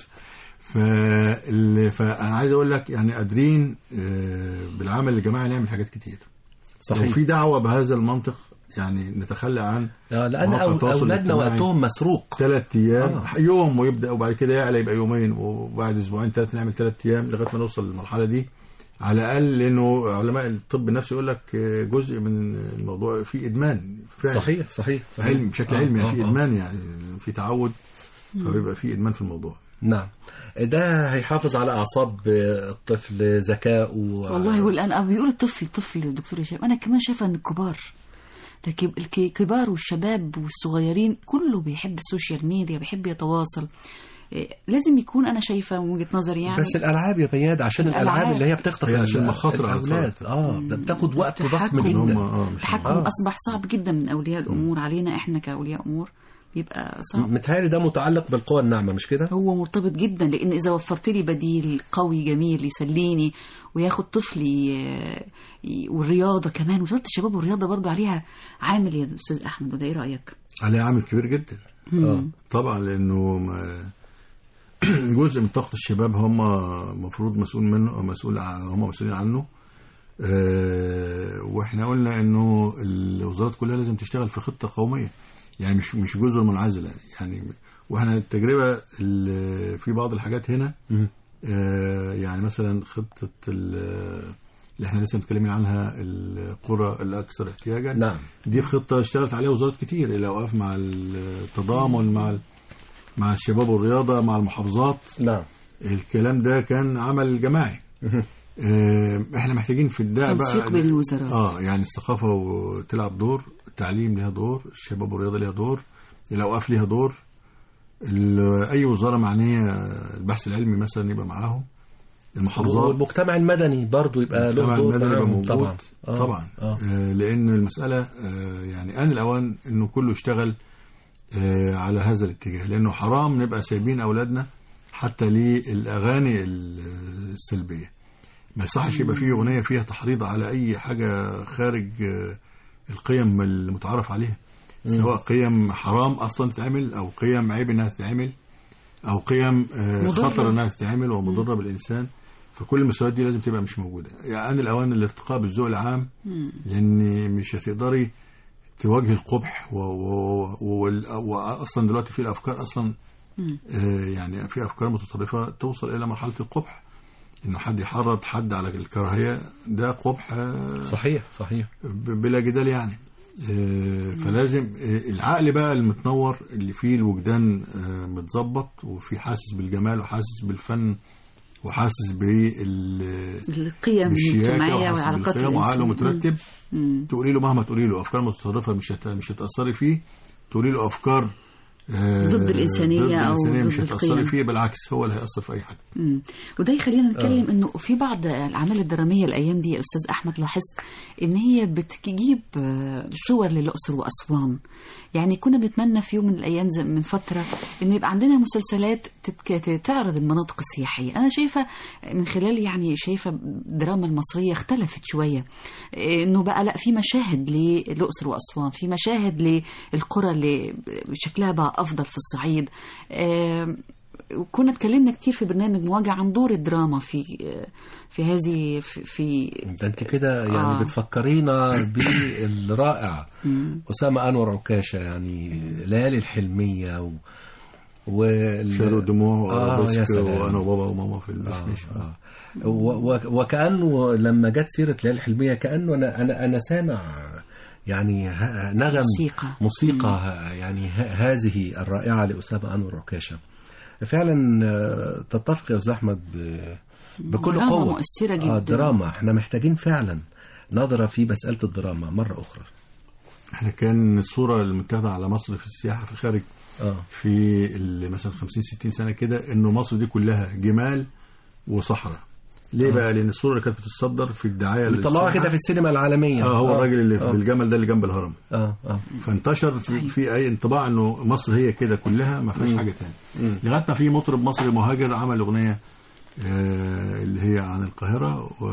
فال... فانا عايز اقول لك يعني قادرين آه، بالعمل الجماعي نعمل حاجات كتير صحيح وفي دعوه بهذا المنطق يعني نتخلى عن آه، لان مواقع أو- التواصل اولادنا الاجتماعي. وقتهم مسروق ثلاث ايام آه. يوم ويبدا وبعد كده يعلى يبقى يومين وبعد اسبوعين ثلاثه نعمل ثلاث ايام لغايه ما نوصل للمرحله دي على الاقل لانه علماء الطب النفسي يقول لك آه، جزء من الموضوع في ادمان فعلا صحيح صحيح صحيح علم بشكل آه، علمي آه، يعني في آه. ادمان يعني في تعود فبيبقى في ادمان في الموضوع نعم ده هيحافظ على اعصاب الطفل ذكائه والله والان بيقول الطفل طفل دكتور هشام انا كمان شايفه ان الكبار ده كب- الك- الكبار والشباب والصغيرين كله بيحب السوشيال ميديا بيحب يتواصل إيه، لازم يكون انا شايفه من وجهه نظري يعني بس الالعاب يا بياد عشان الالعاب, الألعاب. اللي هي بتخطف هي عشان ال- مخاطر على الاولاد الأطفال. اه ده بتاخد وقت ضخم التحكم. هم جدا اه مش التحكم آه. اصبح صعب جدا من اولياء الامور علينا احنا كاولياء امور بيبقى صعب متهيألي ده متعلق بالقوى الناعمه مش كده؟ هو مرتبط جدا لان اذا وفرت لي بديل قوي جميل يسليني وياخد طفلي ي- ي- والرياضه كمان وزاره الشباب والرياضه برضو عليها عامل يا استاذ احمد وده ايه رايك؟ عليه عامل كبير جدا اه طبعا لانه ما- جزء من طاقه الشباب هم المفروض مسؤول منه مسؤول ع- هم مسؤولين عنه آه، واحنا قلنا انه الوزارات كلها لازم تشتغل في خطه قوميه يعني مش مش جزر منعزله يعني واحنا التجربه اللي في بعض الحاجات هنا مم. آه، يعني مثلا خطه ال- اللي احنا لسه متكلمين عنها القرى الاكثر احتياجا نعم دي خطه اشتغلت عليها وزارات كتير الاوقاف مع التضامن مع ال- مع الشباب والرياضه مع المحافظات نعم الكلام ده كان عمل جماعي آه، احنا محتاجين في الداء تنسيق بقى بين الوزارات اه يعني الثقافه وتلعب دور التعليم ليها دور الشباب والرياضه ليها دور الاوقاف ليها دور ال- اي وزاره معنيه البحث العلمي مثلا يبقى معاهم المحافظات والمجتمع المدني برضو يبقى له المجتمع دور المدني يبقى معاهم موجود طبعا طبعا, آه. طبعا. آه. آه لان المساله آه يعني ان الاوان انه كله يشتغل آه على هذا الاتجاه لانه حرام نبقى سايبين اولادنا حتى للاغاني ال- السلبيه ما يصحش يبقى فيه اغنيه فيها تحريض على اي حاجه خارج آه القيم المتعارف عليها سواء قيم حرام اصلا تتعمل او قيم عيب انها تتعمل او قيم آه، مضرة. خطر انها تتعمل ومضره بالانسان فكل المستويات دي لازم تبقى مش موجوده يعني آن الاوان الارتقاء بالذوق العام لان مش هتقدري تواجهي القبح و- و- وال- واصلا دلوقتي في الافكار اصلا آه، يعني في افكار متطرفه توصل الى مرحله القبح انه حد يحرض حد على الكراهيه ده قبح آه، صحيح صحيح ب- بلا جدال يعني آه، فلازم آه، العقل بقى المتنور اللي فيه الوجدان آه، متظبط وفي حاسس بالجمال وحاسس بالفن وحاسس بال القيم بالشياكه المجتمعية وحاسس والعلاقات بالقيم وعقله الإنسانية. مترتب مم. تقولي له مهما تقولي له افكار متطرفه مش هت... مش هتاثري فيه تقولي له افكار آه، ضد الإنسانية ضد أو الإنسانية ضد مش هتاثري القيم. فيه بالعكس هو اللي هياثر في اي حد مم. وده يخلينا نتكلم انه في بعض الاعمال الدراميه الايام دي يا استاذ احمد لاحظت ان هي بتجيب آه، صور للاقصر واسوان يعني كنا بنتمنى في يوم من الايام زي من فتره ان يبقى عندنا مسلسلات تتك- تعرض المناطق السياحيه انا شايفه من خلال يعني شايفه الدراما المصريه اختلفت شويه آه، انه بقى لا في مشاهد للاقصر واسوان في مشاهد للقرى اللي شكلها بقى افضل في الصعيد آه، وكنا اتكلمنا كتير في برنامج مواجهة عن دور الدراما في في هذه في, في ده انت كده يعني آه. آه. بتفكرينا بالرائع أسامة أنور عكاشة يعني ليالي الحلمية و... وال... شاروا دموع آه يا وربسك سلام. وانا وبابا وماما في المشمش آه. و... و... وكأنه لما جت سيرة ليالي الحلمية كأنه أنا أنا أنا سامع يعني ه... نغم موسيقى. موسيقى ه- يعني ه... هذه الرائعة لأسامة أنور عكاشة فعلا آه، تتفق يا أستاذ أحمد ب... بكل دراما قوة مؤثرة آه جدا. دراما احنا محتاجين فعلا نظرة في مسألة الدراما مرة أخرى احنا كان الصوره المتاخده على مصر في السياحه في الخارج اه في ال- مثلا 50 60 سنه كده انه مصر دي كلها جمال وصحراء ليه بقى لان الصوره اللي كانت بتتصدر في الدعايه بيطلعوها للسياحة، كده في السينما العالمية اه هو الراجل اللي آه. بالجمل ده اللي جنب الهرم اه اه فانتشر في, في اي انطباع انه مصر هي كده كلها ما فيهاش حاجه تاني لغايه ما في مطرب مصري مهاجر عمل اغنيه آه، اللي هي عن القاهره و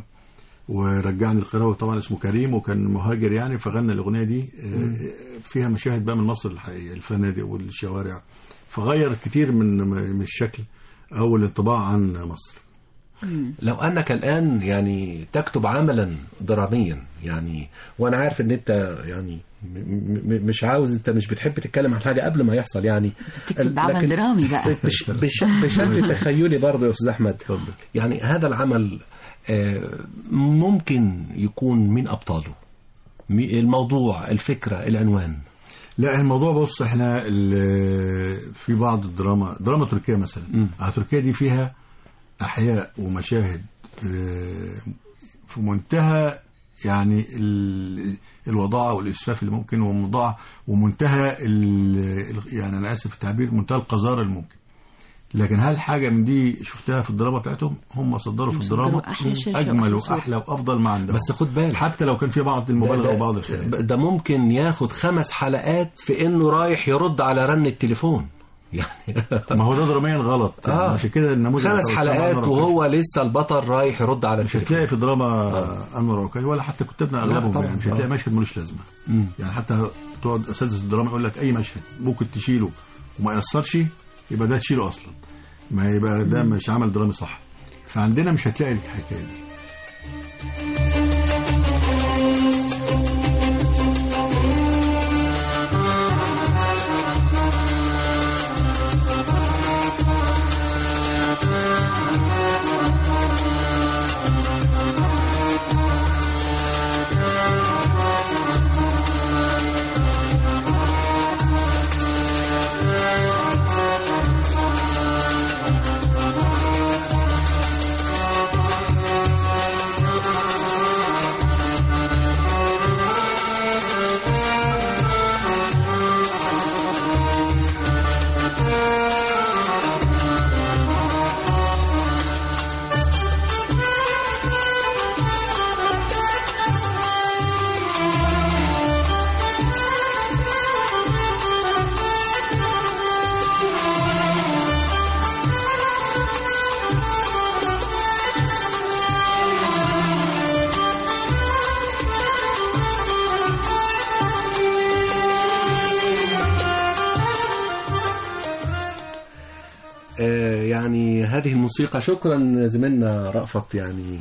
ورجعني القاهره وطبعا اسمه كريم وكان مهاجر يعني فغنى الاغنيه دي آه، فيها مشاهد بقى من مصر الحقيقيه الفنادق والشوارع فغير كتير من من الشكل او الانطباع عن مصر لو انك الان يعني تكتب عملا دراميا يعني وانا عارف ان انت يعني م- م- مش عاوز انت مش بتحب تتكلم عن حاجه قبل ما يحصل يعني تكتب عمل درامي بقى بش بش بشكل تخيلي برضه يا استاذ احمد اتفضل. يعني هذا العمل آه، ممكن يكون من ابطاله مي- الموضوع الفكره العنوان لا الموضوع بص احنا ال- في بعض الدراما دراما تركيا مثلا مم. آه، تركيا دي فيها احياء ومشاهد آه، في منتهى يعني ال- الوضاعه والاسفاف اللي ممكن ومضاع ومنتهى ال- ال- يعني انا اسف في التعبير منتهى القذاره الممكن لكن هل حاجه من دي شفتها في الدراما بتاعتهم هم صدروا في صدروا الدراما أحلى شاشة اجمل وأحلى صوت. واحلى وافضل ما عندهم بس خد بالك حتى لو كان في بعض المبالغه وبعض الخيال ده, ده ممكن ياخد خمس حلقات في انه رايح يرد على رن التليفون يعني ما هو ده دراميا غلط آه. يعني عشان كده النموذج خمس بتاع حلقات أسامة أنور وهو لسه البطل رايح يرد على مش التليفون هتلاقي في دراما انور عكاش ولا حتى كتابنا اغلبهم طبعاً. يعني مش هتلاقي آه. مشهد ملوش لازمه مم. يعني حتى تقعد اساتذه الدراما يقول لك اي مشهد ممكن تشيله وما ياثرش يبقى ده تشيله اصلا ما يبقى ده مش عمل درامي صح فعندنا مش هتلاقي الحكايه دي هذه الموسيقى شكرا زميلنا رأفت يعني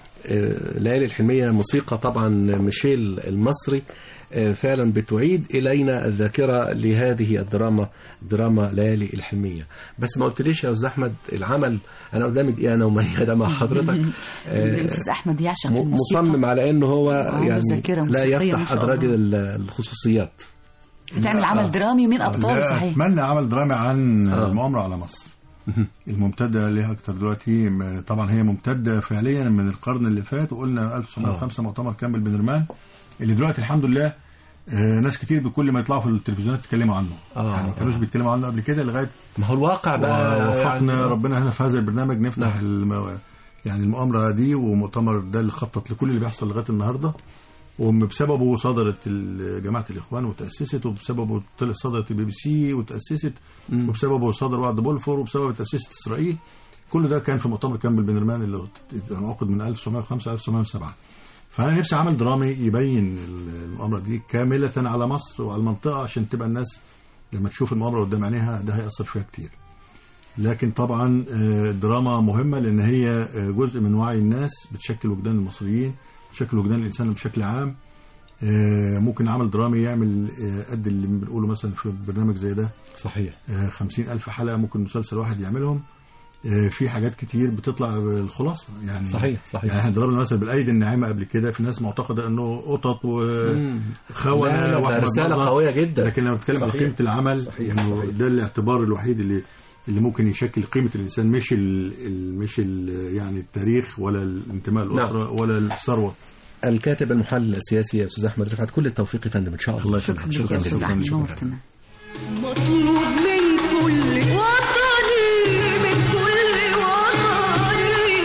آه، ليالي الحلمية موسيقى طبعا ميشيل المصري آه، فعلا بتعيد إلينا الذاكرة لهذه الدراما دراما ليالي الحلمية بس ما قلتليش يا أستاذ أحمد العمل أنا قدامي دقيقة أنا وميادة مع حضرتك آه، الاستاذ احمد يعشق م- الموسيقى مصمم على أنه هو عنده يعني ذاكرة لا موسيقية ما يفتح شاء أدراج الله. ال- الخصوصيات هتعمل عمل درامي من ابطال لا، صحيح اتمنى عمل درامي عن آه. المؤامره على مصر الممتده ليها اكتر دلوقتي م- طبعا هي ممتده فعليا من القرن اللي فات وقلنا 1905 مؤتمر كامل بن رمان اللي دلوقتي الحمد لله آه، ناس كتير بكل ما يطلعوا في التلفزيونات يتكلموا عنه آه. يعني ما كانوش بيتكلموا عنه قبل كده لغايه ما هو الواقع بقى ووفقنا يعني- ربنا هنا في هذا البرنامج نفتح نعم. الم... يعني المؤامره دي ومؤتمر ده اللي خطط لكل اللي بيحصل لغايه النهارده وبسببه صدرت ال- جماعه الاخوان وتاسست وبسببه طلع صدرت البي بي سي وتاسست مم. وبسببه صدر وعد بولفور وبسبب تاسيس اسرائيل كل ده كان في مؤتمر كامل بن رمان اللي انعقد من 1905 1907 فانا نفسي اعمل درامي يبين المؤامره دي كامله على مصر وعلى المنطقه عشان تبقى الناس لما تشوف المؤامره قدام عينيها ده هيأثر فيها كتير لكن طبعا آه، الدراما مهمة لأن هي آه، جزء من وعي الناس بتشكل وجدان المصريين بتشكل وجدان الإنسان بشكل عام آه، ممكن عمل درامي يعمل آه، قد اللي بنقوله مثلا في برنامج زي ده صحيح خمسين ألف حلقة ممكن مسلسل واحد يعملهم آه، في حاجات كتير بتطلع الخلاصة يعني صحيح صحيح يعني احنا ضربنا مثلا بالايدي الناعمه قبل كده في ناس معتقده انه قطط مم. وخونه لا، لا، ده وأحمد رسالة نظر. قوية جدا. لكن لما بتتكلم عن صحيح. قيمه العمل صحيح، انه صحيح. ده الاعتبار الوحيد اللي اللي ممكن يشكل قيمه الانسان مش ال ال مش ال يعني التاريخ ولا الانتماء للاسره ولا الثروه الكاتب المحلل السياسي يا استاذ احمد رفعت كل التوفيق يا فندم ان شاء الله الله شكرا يخليك لك يا استاذ شكرا احمد شكرا نورتنا مطلوب من كل وطني من كل وطني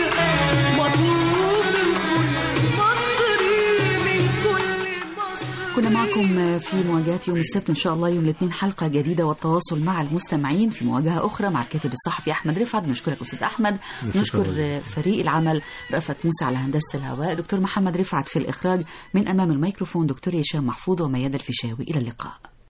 مطلوب من كل مصري من كل مصري كنا معكم في مواجهة يوم السبت إن شاء الله يوم الاثنين حلقة جديدة والتواصل مع المستمعين في مواجهة أخرى مع الكاتب الصحفي أحمد رفعت بنشكرك أستاذ أحمد شكراً. نشكر فريق العمل رأفت موسى على هندسة الهواء دكتور محمد رفعت في الإخراج من أمام الميكروفون دكتور هشام محفوظ وميادة الفيشاوي إلى اللقاء